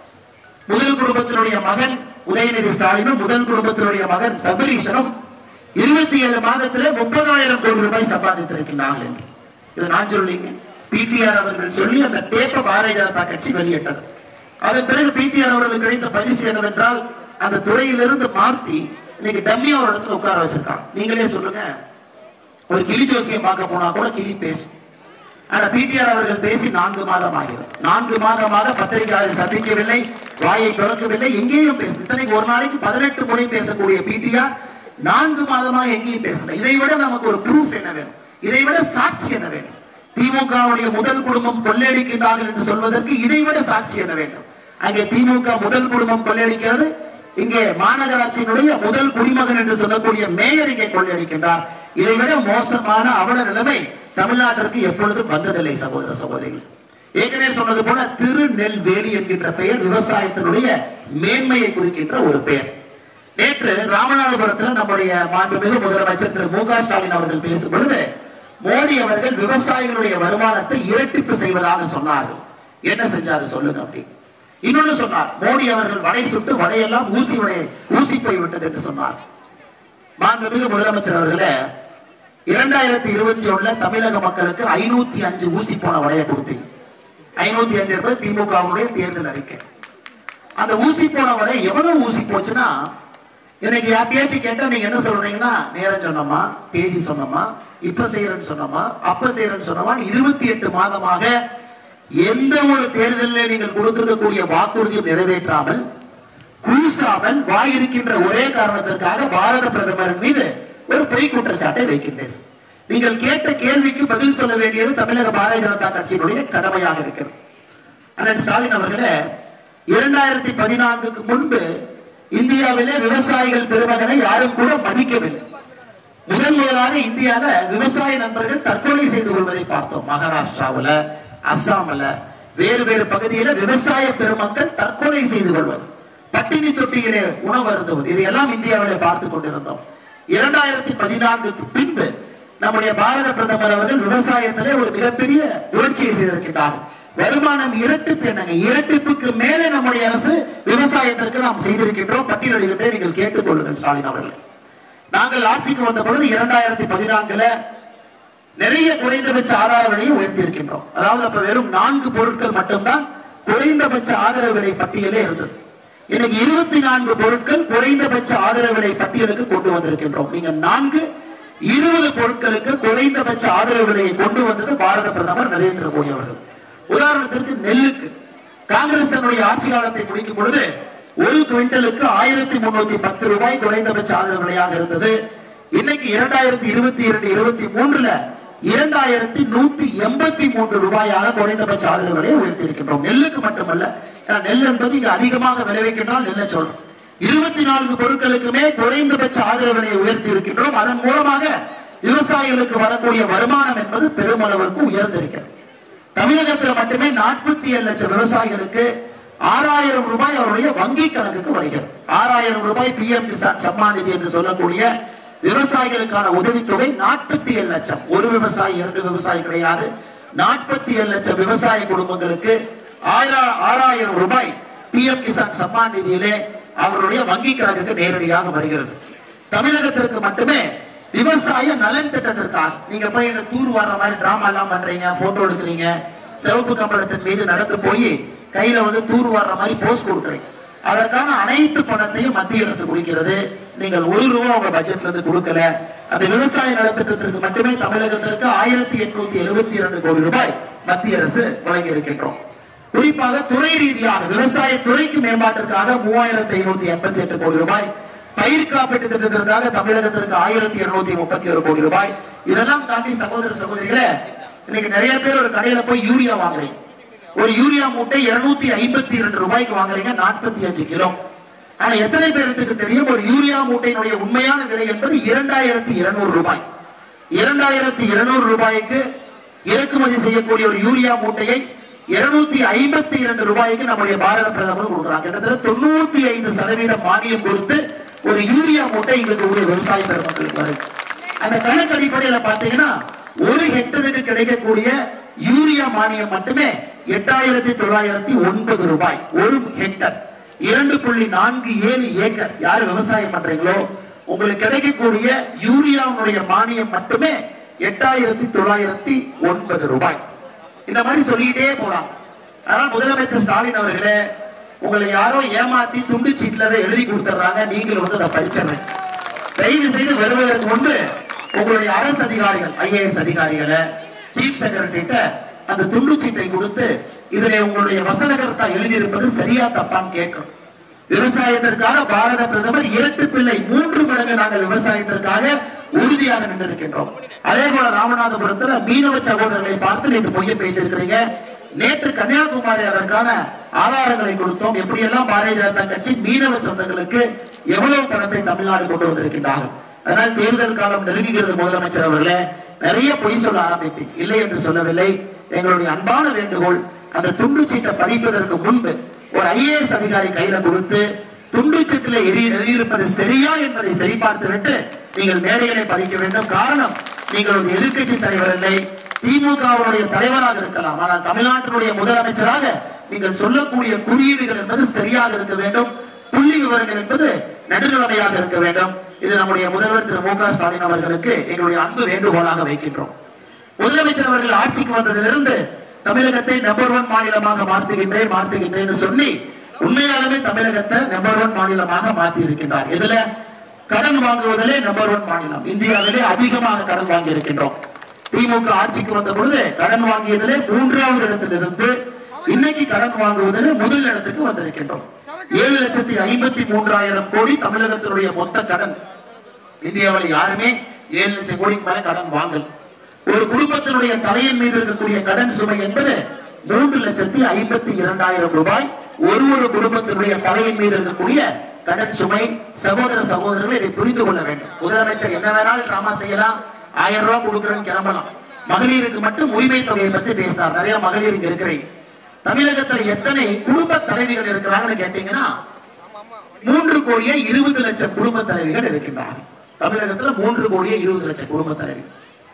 முதல் குடும்பத்தினுடைய மகன் உதயநிதி ஸ்டாலினும் முதல் குடும்பத்தினுடைய மகன் சபரீஷனும் இருபத்தி ஏழு மாதத்திலே முப்பதாயிரம் கோடி ரூபாய் சம்பாதித்திருக்கிறார்கள் என்று இது நான் சொல்லிங்க பிடிஆர் அவர்கள் சொல்லி அந்த டேப்பை பாரதிய ஜனதா கட்சி வெளியிட்டது அதன் பிறகு பிடிஆர் அவர்களுக்கு கிடைத்த பரிசு என்னவென்றால் அந்த துறையிலிருந்து மாற்றி இன்னைக்கு டம்மியா ஒரு இடத்துல உட்கார வச்சிருக்காங்க நீங்களே சொல்லுங்க ஒரு கிளி ஜோசியம் பார்க்க போனா கூட கிளி பேசும் ஆனா பிடிஆர் அவர்கள் பேசி நான்கு மாதம் ஆகிறது நான்கு மாதமாக பத்திரிகையாளர் சந்திக்கவில்லை வாயை திறக்கவில்லை எங்கேயும் பேச இத்தனைக்கு ஒரு நாளைக்கு பதினெட்டு முறை பேசக்கூடிய பிடிஆர் நான்கு மாதமாக எங்கேயும் பேசல இதை விட நமக்கு ஒரு ப்ரூஃப் என்ன வேணும் இதை விட சாட்சி என்ன வேண்டும் திமுகவுடைய முதல் குடும்பம் கொள்ளையடிக்கின்றார்கள் என்று சொல்வதற்கு இதை விட சாட்சி என்ன வேண்டும் அங்கே திமுக முதல் குடும்பம் கொள்ளையடிக்கிறது இங்கே மாநகராட்சியினுடைய முதல் குடிமகன் என்று சொல்லக்கூடிய மேயர் இங்கே கொள்ளையடிக்கின்றார் இதை விட மோசமான அவல நிலைமை தமிழ்நாட்டிற்கு எப்பொழுதும் வந்ததில்லை சகோதர சகோதரிகள் ஏற்கனவே சொன்னது போல திருநெல்வேலி என்கின்ற பெயர் விவசாயத்தினுடைய மேன்மையை குறிக்கின்ற ஒரு பெயர் நேற்று ராமநாதபுரத்தில் நம்முடைய மாண்புமிகு முதலமைச்சர் திரு மு க ஸ்டாலின் அவர்கள் பேசும் பொழுது மோடி அவர்கள் விவசாயிகளுடைய வருமானத்தை இரட்டிப்பு செய்வதாக சொன்னார்கள் என்ன செஞ்சாரு சொல்லுங்க அப்படி இன்னொன்னு சொன்னார் மோடி அவர்கள் வடை சுட்டு வடையெல்லாம் ஊசி வடை ஊசி போய் விட்டது என்று சொன்னார் மாண்புமிகு முதலமைச்சர் அவர்களே இரண்டாயிரத்தி இருபத்தி ஒண்ணுல தமிழக மக்களுக்கு ஐநூத்தி அஞ்சு ஊசி போன வடைய கொடுத்தீங்க ஐநூத்தி அஞ்சு என்பது திமுகவுடைய தேர்தல் அறிக்கை அந்த ஊசி போன வடை எவ்வளவு ஊசி போச்சுன்னா இன்னைக்கு யார்ட்டையாச்சும் கேட்டா நீங்க என்ன சொல்றீங்கன்னா நேரம் சொன்னோமா தேதி சொன்னோமா இப்ப செய்யறேன்னு சொன்னோமா அப்ப செய்யறேன்னு சொன்னோமா இருபத்தி எட்டு மாதமாக எந்த ஒரு தேர்தலில் நீங்கள் கொடுத்திருக்கக்கூடிய வாக்குறுதியும் நிறைவேற்றாமல் கூசாமல் வாயிருக்கின்ற ஒரே காரணத்திற்காக பாரத பிரதமரின் மீது ஒரு பொய் குற்றச்சாட்டை வைக்கின்றேன் நீங்கள் கேட்ட கேள்விக்கு பதில் சொல்ல வேண்டியது தமிழக பாரதிய ஜனதா கட்சியினுடைய கடமையாக இருக்கிறது அண்ணன் ஸ்டாலின் அவர்களே இரண்டாயிரத்தி பதினான்குக்கு முன்பு இந்தியாவிலே விவசாயிகள் பெருமகனை யாரும் கூட மதிக்கவில்லை முதன் முதலாக இந்தியால விவசாய நண்பர்கள் தற்கொலை செய்து கொள்வதை பார்த்தோம் மகாராஷ்டிராவுல அஸ்ஸாம்ல வேறு வேறு பகுதியில விவசாய பெருமக்கள் தற்கொலை செய்து கொள்வது பட்டினி தொட்டியிலே உணவு அருந்துவது இதையெல்லாம் இந்தியாவிலே பார்த்து கொண்டிருந்தோம் இரண்டாயிரத்தி பதினான்குக்கு பின்பு நம்முடைய பாரத பிரதமர் அவர்கள் விவசாயத்திலே ஒரு மிகப்பெரிய புரட்சியை செய்திருக்கின்றார் வருமானம் இரட்டிப்பு என்னங்க இரட்டிப்புக்கு மேலே நம்முடைய அரசு விவசாயத்திற்கு நாம் செய்திருக்கின்றோம் பட்டியலிடுகின்றே நீங்கள் கேட்டுக்கொள்ளுங்கள் ஸ்டாலின் அவர்கள் நாங்கள் ஆட்சிக்கு வந்த பொழுது இரண்டாயிரத்தி பதினான்குல நிறைய குறைந்தபட்ச ஆதார விலையை உயர்த்தி இருக்கின்றோம் அதாவது அப்ப வெறும் நான்கு பொருட்கள் மட்டும்தான் குறைந்தபட்ச ஆதரவு விலை பட்டியலே இருந்தது இன்னைக்கு இருபத்தி நான்கு பொருட்கள் குறைந்தபட்ச ஆதரவு விலை பட்டியலுக்கு கொண்டு வந்திருக்கின்றோம் நீங்க நான்கு இருபது பொருட்களுக்கு குறைந்தபட்ச ஆதரவு விலையை கொண்டு வந்தது பாரத பிரதமர் நரேந்திர மோடி அவர்கள் உதாரணத்திற்கு நெல்லுக்கு காங்கிரஸ் தன்னுடைய ஆட்சி காலத்தை முடிக்கும் பொழுது ஒரு குவிண்டலுக்கு ஆயிரத்தி முன்னூத்தி பத்து ரூபாய் குறைந்தபட்ச ஆதரவு விலையாக இருந்தது இன்னைக்கு இரண்டாயிரத்தி இருபத்தி இரண்டு இருபத்தி மூன்றுல இரண்டாயிரத்தி நூத்தி எண்பத்தி மூன்று ரூபாயாக குறைந்தபட்ச ஆதரவு விலையை உயர்த்தி இருக்கின்றோம் நெல்லுக்கு மட்டுமல்ல ஏன்னா நெல் என்பது இங்கு அதிகமாக விளைவிக்கின்றால் நெல்லை சொல்றோம் இருபத்தி நான்கு பொருட்களுக்குமே குறைந்தபட்ச ஆதரவு விலையை உயர்த்தி இருக்கின்றோம் அதன் மூலமாக விவசாயிகளுக்கு வரக்கூடிய வருமானம் என்பது பெருமளவிற்கு உயர்ந்திருக்கிறது தமிழகத்தில் மட்டுமே நாற்பத்தி ஏழு லட்சம் விவசாயிகளுக்கு ஆறாயிரம் ரூபாய் அவருடைய வங்கி கணக்குக்கு வருகிறது ஆறாயிரம் ரூபாய் பி எம் கிசான் சம்மான் நிதி என்று சொல்லக்கூடிய விவசாயிகளுக்கான உதவித்தொகை நாற்பத்தி ஏழு லட்சம் ஒரு விவசாயி இரண்டு விவசாயி கிடையாது நாற்பத்தி ஏழு லட்சம் விவசாய குடும்பங்களுக்கு ஆயிரம் ஆறாயிரம் ரூபாய் பி எம் கிசான் சம்மான் நிதியிலே அவருடைய வங்கி கணக்குக்கு நேரடியாக வருகிறது தமிழகத்திற்கு மட்டுமே விவசாய நலன் திட்டத்திற்காக நீங்க போய் இந்த தூர் வர்ற மாதிரி டிராமா எல்லாம் பண்றீங்க போட்டோ எடுக்கிறீங்க சிவப்பு கம்பளத்தின் மீது நடந்து போய் கையில வந்து தூர் வர்ற மாதிரி போஸ்ட் கொடுக்குறீங்க அதற்கான அனைத்து பணத்தையும் மத்திய அரசு கொடுக்கிறது நீங்கள் ஒரு ரூபா உங்க பட்ஜெட்ல இருந்து கொடுக்கல அந்த விவசாய நலத்திட்டத்திற்கு மட்டுமே தமிழகத்திற்கு ஆயிரத்தி எட்நூத்தி எழுபத்தி இரண்டு கோடி ரூபாய் மத்திய அரசு வழங்கி இருக்கின்றோம் குறிப்பாக துறை ரீதியாக விவசாய துறைக்கு மேம்பாட்டிற்காக மூவாயிரத்தி ஐநூத்தி எண்பத்தி எட்டு கோடி ரூபாய் பயிர் காப்பீட்டு திட்டத்திற்காக தமிழகத்திற்கு ஆயிரத்தி இருநூத்தி முப்பத்தி ஒரு கோடி ரூபாய் இதெல்லாம் தாண்டி சகோதர சகோதரிகளே இன்னைக்கு நிறைய பேர் ஒரு கடையில போய் யூரியா வாங்குறீங்க ஒரு யூரியா மூட்டை இருநூத்தி ஐம்பத்தி இரண்டு ரூபாய்க்கு வாங்குறீங்க நாற்பத்தி அஞ்சு கிலோ ஆனா எத்தனை பேருக்கு தெரியும் ஒரு யூரியா மூட்டையினுடைய உண்மையான விலை என்பது இரண்டாயிரத்தி இருநூறு ரூபாய் இரண்டாயிரத்தி இருநூறு ரூபாய்க்கு இறக்குமதி செய்யக்கூடிய ஒரு யூரியா மூட்டையை இருநூத்தி ஐம்பத்தி இரண்டு ரூபாய்க்கு நம்முடைய பாரத பிரதமர் கொடுக்குறாங்க கிட்டத்தட்ட தொண்ணூத்தி ஐந்து சதவீதம் மானியம் கொடுத்து ஒரு யூரியா மூட்டை இங்க இருக்கக்கூடிய விவசாய பெருமக்களுக்கு வருது அந்த கணக்கு அடிப்படையில பாத்தீங்கன்னா ஒரு ஹெக்டருக்கு கிடைக்கக்கூடிய யூரியா மானியம் மட்டுமே எட்டாயிரத்தி தொள்ளாயிரத்தி ஒன்பது ரூபாய் ஒரு ஹெக்டர் இரண்டு புள்ளி நான்கு ஏழு ஏக்கர் யாரு விவசாயம் பண்றீங்களோ உங்களுக்கு கிடைக்கக்கூடிய யூரியாவுடைய மானியம் மட்டுமே எட்டாயிரத்தி தொள்ளாயிரத்தி ஒன்பது ரூபாய் இந்த மாதிரி சொல்லிக்கிட்டே போலாம் ஆனால் முதலமைச்சர் ஸ்டாலின் அவர்களே உங்களை யாரோ ஏமாத்தி துண்டு சீட்ல அதை எழுதி கொடுத்துறாங்க நீங்களும் வந்து அதை படிச்சிடுறேன் தயவு செய்து வருவதற்கு முன்பு உங்களுடைய அரசு அதிகாரிகள் ஐஏஎஸ் அதிகாரிகளை சீஃப் செக்ரட்டரிட்ட அந்த துண்டு சீட்டை கொடுத்து இதிலே உங்களுடைய வசனகர்த்தா எழுதியிருப்பது சரியா தப்பான்னு கேட்கணும் விவசாயத்திற்காக பாரத பிரதமர் இரண்டு பிள்ளை மூன்று மடங்கு நாங்கள் விவசாயத்திற்காக உறுதியாக நின்றிருக்கின்றோம் அதே போல ராமநாதபுரத்துல மீனவ சகோதரர்களை பார்த்து நேற்று பொய்ய பேசியிருக்கிறீங்க நேற்று கன்னியாகுமரி அதற்கான ஆதாரங்களை கொடுத்தோம் எப்படியெல்லாம் பாரதிய ஜனதா கட்சி மீனவ சொந்தங்களுக்கு எவ்வளவு பணத்தை தமிழ்நாடு கொண்டு வந்திருக்கின்றார்கள் அதனால் தேர்தல் காலம் நெருங்குகிறது முதலமைச்சர் அவர்களே நிறைய பொய் சொல்ல ஆரம்பிப்பீங்க இல்லை என்று சொல்லவில்லை எங்களுடைய அன்பான வேண்டுகோள் அந்த துண்டு சீட்டை படிப்பதற்கு முன்பு ஒரு ஐஏஎஸ் அதிகாரி கையில கொடுத்து துண்டு சீட்டில் எரி எழுதியிருப்பது சரியா என்பதை சரிபார்த்து விட்டு நீங்கள் மேடைகளை படிக்க வேண்டும் காரணம் நீங்கள் ஒரு எதிர்க்கட்சி தலைவர் இல்லை திமுகவுடைய தலைவராக இருக்கலாம் ஆனால் தமிழ்நாட்டினுடைய முதலமைச்சராக நீங்கள் சொல்லக்கூடிய குறியீடுகள் என்பது சரியாக இருக்க வேண்டும் புள்ளி விவரங்கள் என்பது நடுநிலைமையாக இருக்க வேண்டும் இது நம்முடைய முதல்வர் திரு மு க ஸ்டாலின் அவர்களுக்கு எங்களுடைய அன்பு வேண்டுகோளாக வைக்கின்றோம் முதலமைச்சர் அவர்கள் ஆட்சிக்கு வந்ததிலிருந்து தமிழகத்தை நம்பர் ஒன் மாநிலமாக மாற்றுகின்றேன் மாற்றுகின்றேன் சொல்லி உண்மையாலுமே தமிழகத்தை நம்பர் ஒன் மாநிலமாக மாற்றி இருக்கின்றார் இதுல கடன் வாங்குவதிலே நம்பர் ஒன் மாநிலம் இந்தியாவிலே அதிகமாக கடன் வாங்கி இருக்கின்றோம் திமுக ஆட்சிக்கு வந்த பொழுது கடன் வாங்கியதிலே மூன்றாவது இடத்திலிருந்து இன்னைக்கு கடன் வாங்குவதிலே முதல் இடத்துக்கு வந்திருக்கின்றோம் ஏழு லட்சத்தி ஐம்பத்தி மூன்றாயிரம் கோடி தமிழகத்தினுடைய மொத்த கடன் இந்தியாவில் யாருமே ஏழு லட்சம் கோடிக்கு மேல கடன் வாங்கல ஒரு குடும்பத்தினுடைய தலையின் மீது இருக்கக்கூடிய கடன் சுமை என்பது மூன்று லட்சத்தி ஐம்பத்தி இரண்டாயிரம் ரூபாய் ஒரு ஒரு குடும்பத்தினுடைய தலையின் மீது இருக்கக்கூடிய கடன் சுமை சகோதர சகோதரர்கள் இதை புரிந்து கொள்ள வேண்டும் முதலமைச்சர் என்ன வேணாலும் டிராமா செய்யலாம் ஆயிரம் ரூபாய் கொடுக்குறேன்னு கிளம்பலாம் மகளிருக்கு மட்டும் உரிமை தொகையை பத்தி பேசினார் நிறைய மகளிர் இங்க இருக்கிறீங்க தமிழகத்துல எத்தனை குடும்ப தலைவிகள் இருக்கிறாங்கன்னு கேட்டீங்கன்னா மூன்று கோடியே இருபது லட்சம் குடும்ப தலைவிகள் இருக்கின்றார்கள் தமிழகத்துல மூன்று கோடியே இருபது லட்சம் குடும்ப தலைவிகள்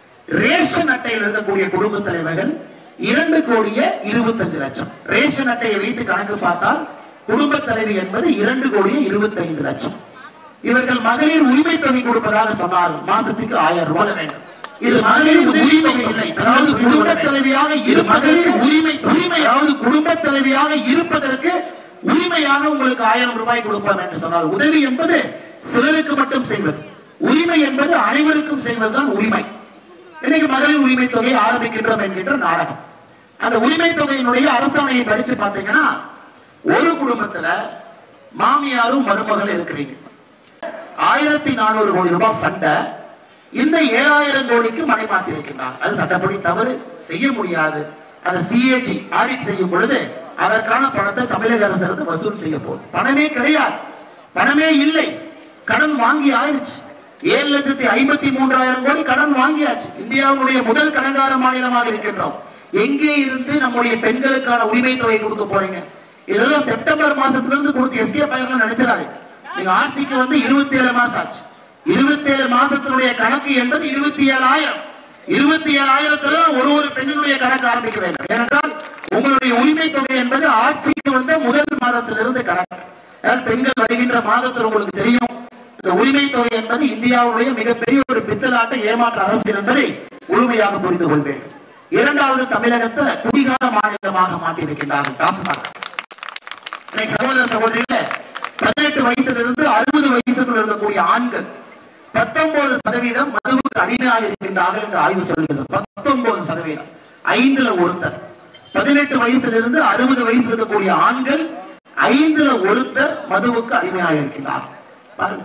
ரேஷன் அட்டையில் இருக்கக்கூடிய குடும்ப தலைவர்கள் இரண்டு கோடியே இருபத்தஞ்சு லட்சம் ரேஷன் அட்டையை வைத்து கணக்கு பார்த்தால் குடும்ப தலைவி என்பது இரண்டு கோடியே இருபத்தைந்து லட்சம் இவர்கள் மகளிர் உரிமை தொகை கொடுப்பதாக சொன்னார் மாசத்துக்கு ஆயிரம் ரூபாய் வேண்டும் இது மகளிர் உரிமை இல்லை அதாவது குடும்ப தலைவியாக இரு மகளிர் உரிமை உரிமை அதாவது குடும்ப தலைவியாக இருப்பதற்கு உரிமையாக உங்களுக்கு ஆயிரம் ரூபாய் கொடுப்பேன் என்று சொன்னால் உதவி என்பது சிலருக்கு மட்டும் செய்வது உரிமை என்பது அனைவருக்கும் செய்வதுதான் உரிமை இன்னைக்கு மகளிர் உரிமை தொகையை ஆரம்பிக்கின்றோம் என்கின்ற நாடகம் அந்த உரிமை தொகையினுடைய அரசாணையை படிச்சு பார்த்தீங்கன்னா ஒரு குடும்பத்துல மாமியாரும் மருமகளும் இருக்கிறீங்க ஆயிரத்தி நானூறு கோடி ரூபாய் ஃபண்ட இந்த ஏழாயிரம் கோடிக்கு மனை மாத்தி இருக்கின்றார் அது சட்டப்படி தவறு செய்ய முடியாது அதை சிஏஜி ஆடிட் செய்யும் பொழுது அதற்கான பணத்தை தமிழக அரசு இருந்து வசூல் செய்ய போகுது பணமே கிடையாது பணமே இல்லை கடன் வாங்கி ஆயிருச்சு ஏழு லட்சத்தி ஐம்பத்தி மூன்றாயிரம் கோடி கடன் வாங்கியாச்சு இந்தியாவுடைய முதல் கடன்கார மாநிலமாக இருக்கின்றோம் எங்கே இருந்து நம்முடைய பெண்களுக்கான உரிமை தொகை கொடுக்க போறீங்க இதெல்லாம் செப்டம்பர் மாசத்துல இருந்து கொடுத்து எஸ்கே பயணம் நினைச்சிடாதே நீங்க ஆட்சிக்கு வந்து இருபத்தி ஏழு மாசம் ஆச்சு இருபத்தி ஏழு மாசத்தினுடைய கணக்கு என்பது இருபத்தி ஏழாயிரம் இருபத்தி ஏழாயிரத்துல தான் ஒரு ஒரு பெண்ணினுடைய கணக்கு ஆரம்பிக்க வேண்டும் ஏனென்றால் உங்களுடைய உரிமை தொகை என்பது ஆட்சிக்கு வந்த முதல் மாதத்திலிருந்து கணக்கு அதாவது பெண்கள் வருகின்ற மாதத்தில் உங்களுக்கு தெரியும் இந்த உரிமை தொகை என்பது இந்தியாவுடைய மிகப்பெரிய ஒரு பித்தலாட்ட ஏமாற்ற அரசியல் என்பதை முழுமையாக புரிந்து கொள்வேன் இரண்டாவது தமிழகத்தை குடிகார மாநிலமாக மாற்றியிருக்கின்றார்கள் டாஸ்மாக் இன்னைக்கு சகோதர சகோதரிகள பதினெட்டு வயசுல இருந்து அறுபது வயசுக்குள் இருக்கக்கூடிய ஆண்கள் பத்தொன்பது சதவீதம் மதுவுக்கு அடிமையாக இருக்கின்றார்கள் என்று ஆய்வு சொல்கிறது பத்தொன்பது சதவீதம் ஐந்துல ஒருத்தர் பதினெட்டு வயசுல இருந்து அறுபது வயசு இருக்கக்கூடிய ஆண்கள் ஐந்துல ஒருத்தர் மதுவுக்கு அடிமையாக இருக்கின்றார் பாருங்க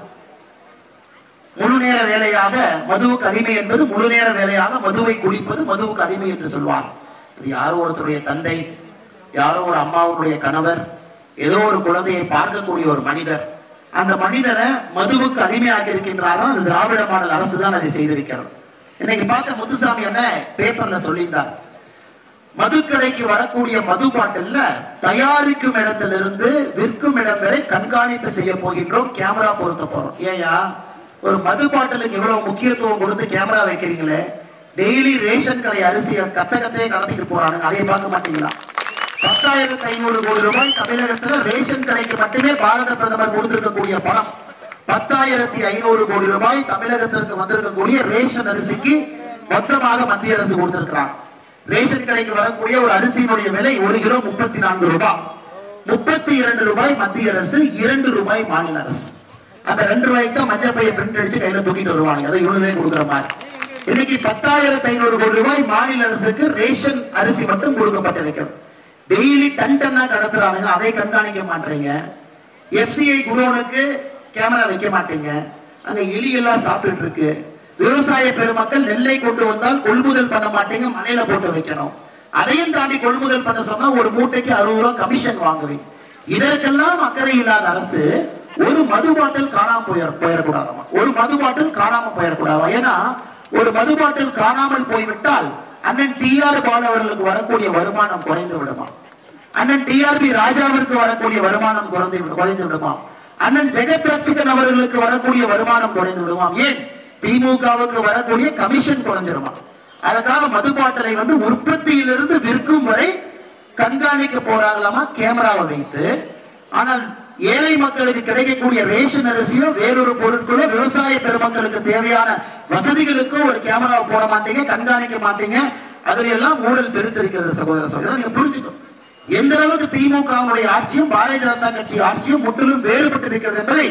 முழு நேர வேலையாக மதுவுக்கு அடிமை என்பது முழு நேர வேலையாக மதுவை குடிப்பது மதுவுக்கு அடிமை என்று சொல்வார் இது யாரோ ஒருத்தருடைய தந்தை யாரோ ஒரு அம்மாவுடைய கணவர் ஏதோ ஒரு குழந்தையை பார்க்கக்கூடிய ஒரு மனிதர் அந்த மனிதரை மதுவுக்கு அடிமையாக்கி இருக்கின்றாரோ அது திராவிட மாடல் அரசு தான் அதை செய்திருக்கிறது இன்னைக்கு பார்த்த முத்துசாமி என்ன பேப்பர்ல சொல்லியிருந்தார் மதுக்கடைக்கு வரக்கூடிய மது பாட்டில்ல தயாரிக்கும் இடத்திலிருந்து விற்கும் இடம் வரை கண்காணிப்பு செய்ய போகின்றோம் கேமரா பொருத்த போறோம் ஏயா ஒரு மது பாட்டிலுக்கு இவ்வளவு முக்கியத்துவம் கொடுத்து கேமரா வைக்கிறீங்களே டெய்லி ரேஷன் கடை அரிசியை கத்த கத்தையே கடத்திட்டு போறானுங்க அதை பார்க்க மாட்டீங்களா பத்தாயிரத்தி ஐநூறு கோடி ரூபாய் தமிழகத்துல ரேஷன் கடைக்கு மட்டுமே பாரத பிரதமர் கொடுத்திருக்கக்கூடிய பணம் பத்தாயிரத்தி ஐநூறு கோடி ரூபாய் தமிழகத்திற்கு வந்திருக்கக்கூடிய ரேஷன் அரிசிக்கு மொத்தமாக மத்திய அரசு கொடுத்திருக்கிறாங்க ரேஷன் கடைக்கு வரக்கூடிய ஒரு அரிசியினுடைய விலை ஒரு கிலோ முப்பத்தி நான்கு ரூபாய் முப்பத்தி இரண்டு ரூபாய் மத்திய அரசு இரண்டு ரூபாய் மாநில அரசு அந்த ரெண்டு ரூபாய்க்கு தான் மஞ்சள் பையை பிரிண்ட் அடிச்சு கையில தூக்கிட்டு வருவாங்க அதை இவ்வளவு கொடுக்குற மாதிரி இன்னைக்கு பத்தாயிரத்தி ஐநூறு கோடி ரூபாய் மாநில அரசுக்கு ரேஷன் அரிசி மட்டும் கொடுக்கப்பட்டிருக்கிறது டெய்லி டன் டன்னா கடத்துறானுங்க அதை கண்காணிக்க மாட்டீங்க எஃப்சிஐ குடோனுக்கு கேமரா வைக்க மாட்டீங்க அங்க எலி எல்லாம் சாப்பிட்டுட்டு இருக்கு விவசாய பெருமக்கள் நெல்லை கொண்டு வந்தால் கொள்முதல் பண்ண மாட்டீங்க மலையில போட்டு வைக்கணும் அதையும் தாண்டி கொள்முதல் பண்ண சொன்னா ஒரு மூட்டைக்கு அறுபது ரூபாய் கமிஷன் வாங்குவீங்க இதற்கெல்லாம் அக்கறை இல்லாத அரசு ஒரு மது பாட்டில் காணாம போயிட போயிடக்கூடாதாமா ஒரு மது பாட்டில் காணாம போயிடக்கூடாதா ஏன்னா ஒரு மது பாட்டில் காணாமல் போய்விட்டால் அண்ணன் டி ஆர் பால் அவர்களுக்கு வரக்கூடிய வருமானம் குறைந்து விடுமா அண்ணன் டிஆர்பி ராஜாவிற்கு வரக்கூடிய வருமானம் குறைந்து விடு- குறைந்து விடுமாம் அண்ணன் ஜெகத் ரட்சகன் அவர்களுக்கு வரக்கூடிய வருமானம் குறைந்து விடுமாம் ஏன் திமுகவுக்கு வரக்கூடிய கமிஷன் குறைஞ்சிருமா அதுக்காக மது பாட்டிலை வந்து உற்பத்தியிலிருந்து விற்கும் வரை கண்காணிக்க போறாங்களாமா கேமராவை வைத்து ஆனால் ஏழை மக்களுக்கு கிடைக்கக்கூடிய ரேஷன் அரிசியோ வேறொரு பொருட்களோ விவசாய பெருமக்களுக்கு தேவையான வசதிகளுக்கோ ஒரு கேமராவை போட மாட்டீங்க கண்காணிக்க மாட்டீங்க அதில் எல்லாம் ஊழல் பெருத்திருக்கிறது சகோதர சகோதரர் நீங்க புரிஞ்சுக்கணும் எந்த அளவுக்கு திமுகவுடைய ஆட்சியும் பாரதிய ஜனதா கட்சி ஆட்சியும் முற்றிலும் வேறுபட்டு இருக்கிறது என்பதை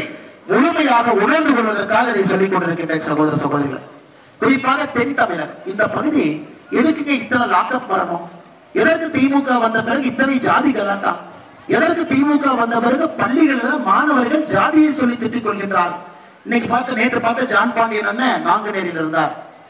முழுமையாக உணர்ந்து கொள்வதற்காக இதை சொல்லிக் கொண்டிருக்கின்றேன் சகோதர சகோதரிகள் குறிப்பாக தென் தமிழர் இந்த பகுதி எதுக்குங்க இத்தனை லாக்அப் வரணும் எதற்கு திமுக வந்த பிறகு இத்தனை ஜாதி கலாட்டா எதற்கு திமுக வந்த பிறகு பள்ளிகளில் மாணவர்கள் ஜாதியை சொல்லி திட்டிக் கொள்கின்றார் இன்னைக்கு பார்த்த நேத்து பார்த்த ஜான் பாண்டியன் அண்ணன் நாங்குநேரியில் இருந்தார்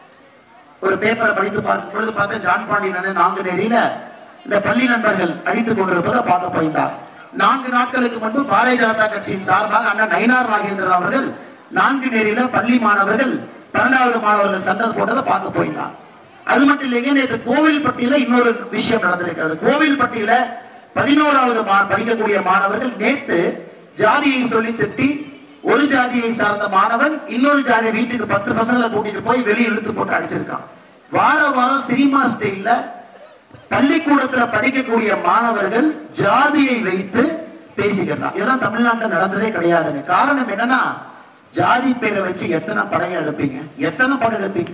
ஒரு பேப்பரை படித்து பார்க்கும் பொழுது பார்த்த ஜான் பாண்டியன் அண்ணன் நாங்குநேரியில இந்த பள்ளி நண்பர்கள் அடித்துக் கொண்டிருப்பதை பார்க்க போயிருந்தார் நான்கு நாட்களுக்கு முன்பு பாரதிய ஜனதா கட்சியின் சார்பாக அண்ணன் நயினார் நாகேந்திரன் அவர்கள் நான்கு நேரில பள்ளி மாணவர்கள் பன்னெண்டாவது மாணவர்கள் சண்டை போட்டதை பார்க்க போயிருந்தார் அது மட்டும் இல்லைங்க நேற்று கோவில்பட்டியில இன்னொரு விஷயம் நடந்திருக்கிறது கோவில்பட்டியில பதினோராவது மா- படிக்கக்கூடிய மாணவர்கள் நேத்து ஜாதியை சொல்லி திட்டி ஒரு ஜாதியை சார்ந்த மாணவன் இன்னொரு ஜாதி வீட்டுக்கு பத்து பசங்களை கூட்டிட்டு போய் வெளியே இழுத்து போட்டு அடிச்சிருக்கான் வார வாரம் சினிமா ஸ்டைல்ல பள்ளிக்கூடத்துல படிக்கக்கூடிய மாணவர்கள் ஜாதியை வைத்து பேசிக்கிறான் இதெல்லாம் தமிழ்நாட்டுல நடந்ததே கிடையாதுங்க காரணம் என்னன்னா ஜாதி பேரை வச்சு எத்தனை படையை எடுப்பீங்க எத்தனை படம் எடுப்பீங்க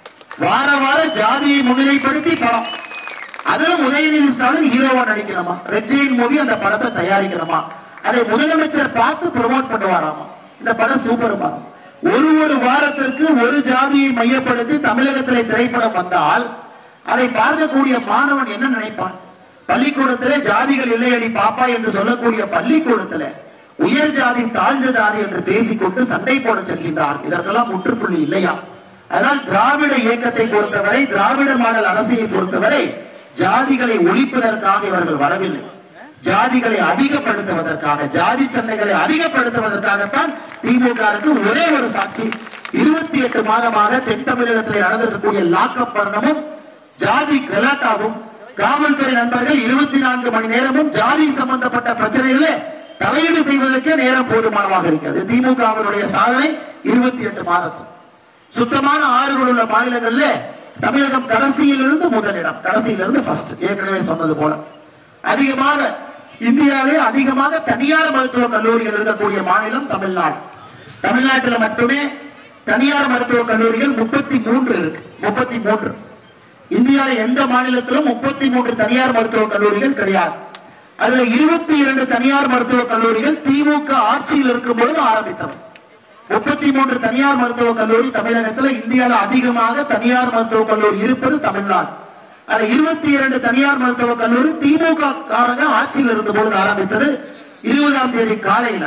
வார வாரம் ஜாதியை முன்னிலைப்படுத்தி படம் அதுல உதயநிதி ஸ்டாலின் ஹீரோவா நடிக்கணுமா ரெட் ஜெயின் மூவி அந்த படத்தை தயாரிக்கணுமா அதை முதலமைச்சர் பார்த்து ப்ரொமோட் பண்ணுவாராமா இந்த படம் சூப்பருமா ஒரு ஒரு வாரத்திற்கு ஒரு ஜாதியை மையப்படுத்தி தமிழகத்திலே திரைப்படம் வந்தால் அதை பார்க்கக்கூடிய மாணவன் என்ன நினைப்பான் பள்ளிக்கூடத்திலே ஜாதிகள் இல்லையடி பாப்பா என்று சொல்லக்கூடிய பள்ளிக்கூடத்திலே உயர் ஜாதி தாழ்ந்த ஜாதி என்று பேசிக்கொண்டு சண்டை போட செல்கின்றார் இதற்கெல்லாம் முற்றுப்புள்ளி இல்லையா அதனால் திராவிட இயக்கத்தை பொறுத்தவரை திராவிட மாடல் அரசியை பொறுத்தவரை ஜாதிகளை ஒழிப்பதற்காக இவர்கள் வரவில்லை ஜாதிகளை அதிகப்படுத்துவதற்காக ஜாதி சண்டைகளை அதிகப்படுத்துவதற்காகத்தான் திமுக க்கு ஒரே ஒரு சாட்சி இருபத்தி எட்டு மாதமாக தென் தமிழகத்தில் நடந்திருக்கக்கூடிய லாக்அப் மரணமும் ஜாதி கலாட்டாவும் காவல்துறை நண்பர்கள் இருபத்தி நான்கு மணி நேரமும் ஜாதி சம்பந்தப்பட்ட பிரச்சனைகளே தலையீடு செய்வதற்கே நேரம் போதுமானமாக இருக்கிறது திமுகவினுடைய சாதனை இருபத்தி எட்டு மாதத்தில் சுத்தமான ஆறுகள் உள்ள மாநிலங்கள்ல தமிழகம் கடைசியிலிருந்து முதலிடம் கடைசியிலிருந்து ஃபர்ஸ்ட் ஏற்கனவே சொன்னது போல அதிகமாக இந்தியாவிலே அதிகமாக தனியார் மருத்துவ கல்லூரிகள் இருக்கக்கூடிய மாநிலம் தமிழ்நாடு தமிழ்நாட்டில் மட்டுமே தனியார் மருத்துவ கல்லூரிகள் முப்பத்தி மூன்று இருக்கு முப்பத்தி மூன்று இந்தியாவில் எந்த மாநிலத்திலும் முப்பத்தி மூன்று தனியார் மருத்துவ கல்லூரிகள் கிடையாது அதுல இருபத்தி இரண்டு தனியார் மருத்துவ கல்லூரிகள் திமுக ஆட்சியில் இருக்கும் பொழுது ஆரம்பித்தவை முப்பத்தி மூன்று தனியார் மருத்துவக் கல்லூரி தமிழகத்தில் இந்தியாவில் அதிகமாக தனியார் மருத்துவக் கல்லூரி இருப்பது தமிழ்நாடு அதுல இருபத்தி இரண்டு தனியார் மருத்துவக் கல்லூரி திமுக காரங்க ஆட்சியில் இருந்த பொழுது ஆரம்பித்தது இருபதாம் தேதி காலையில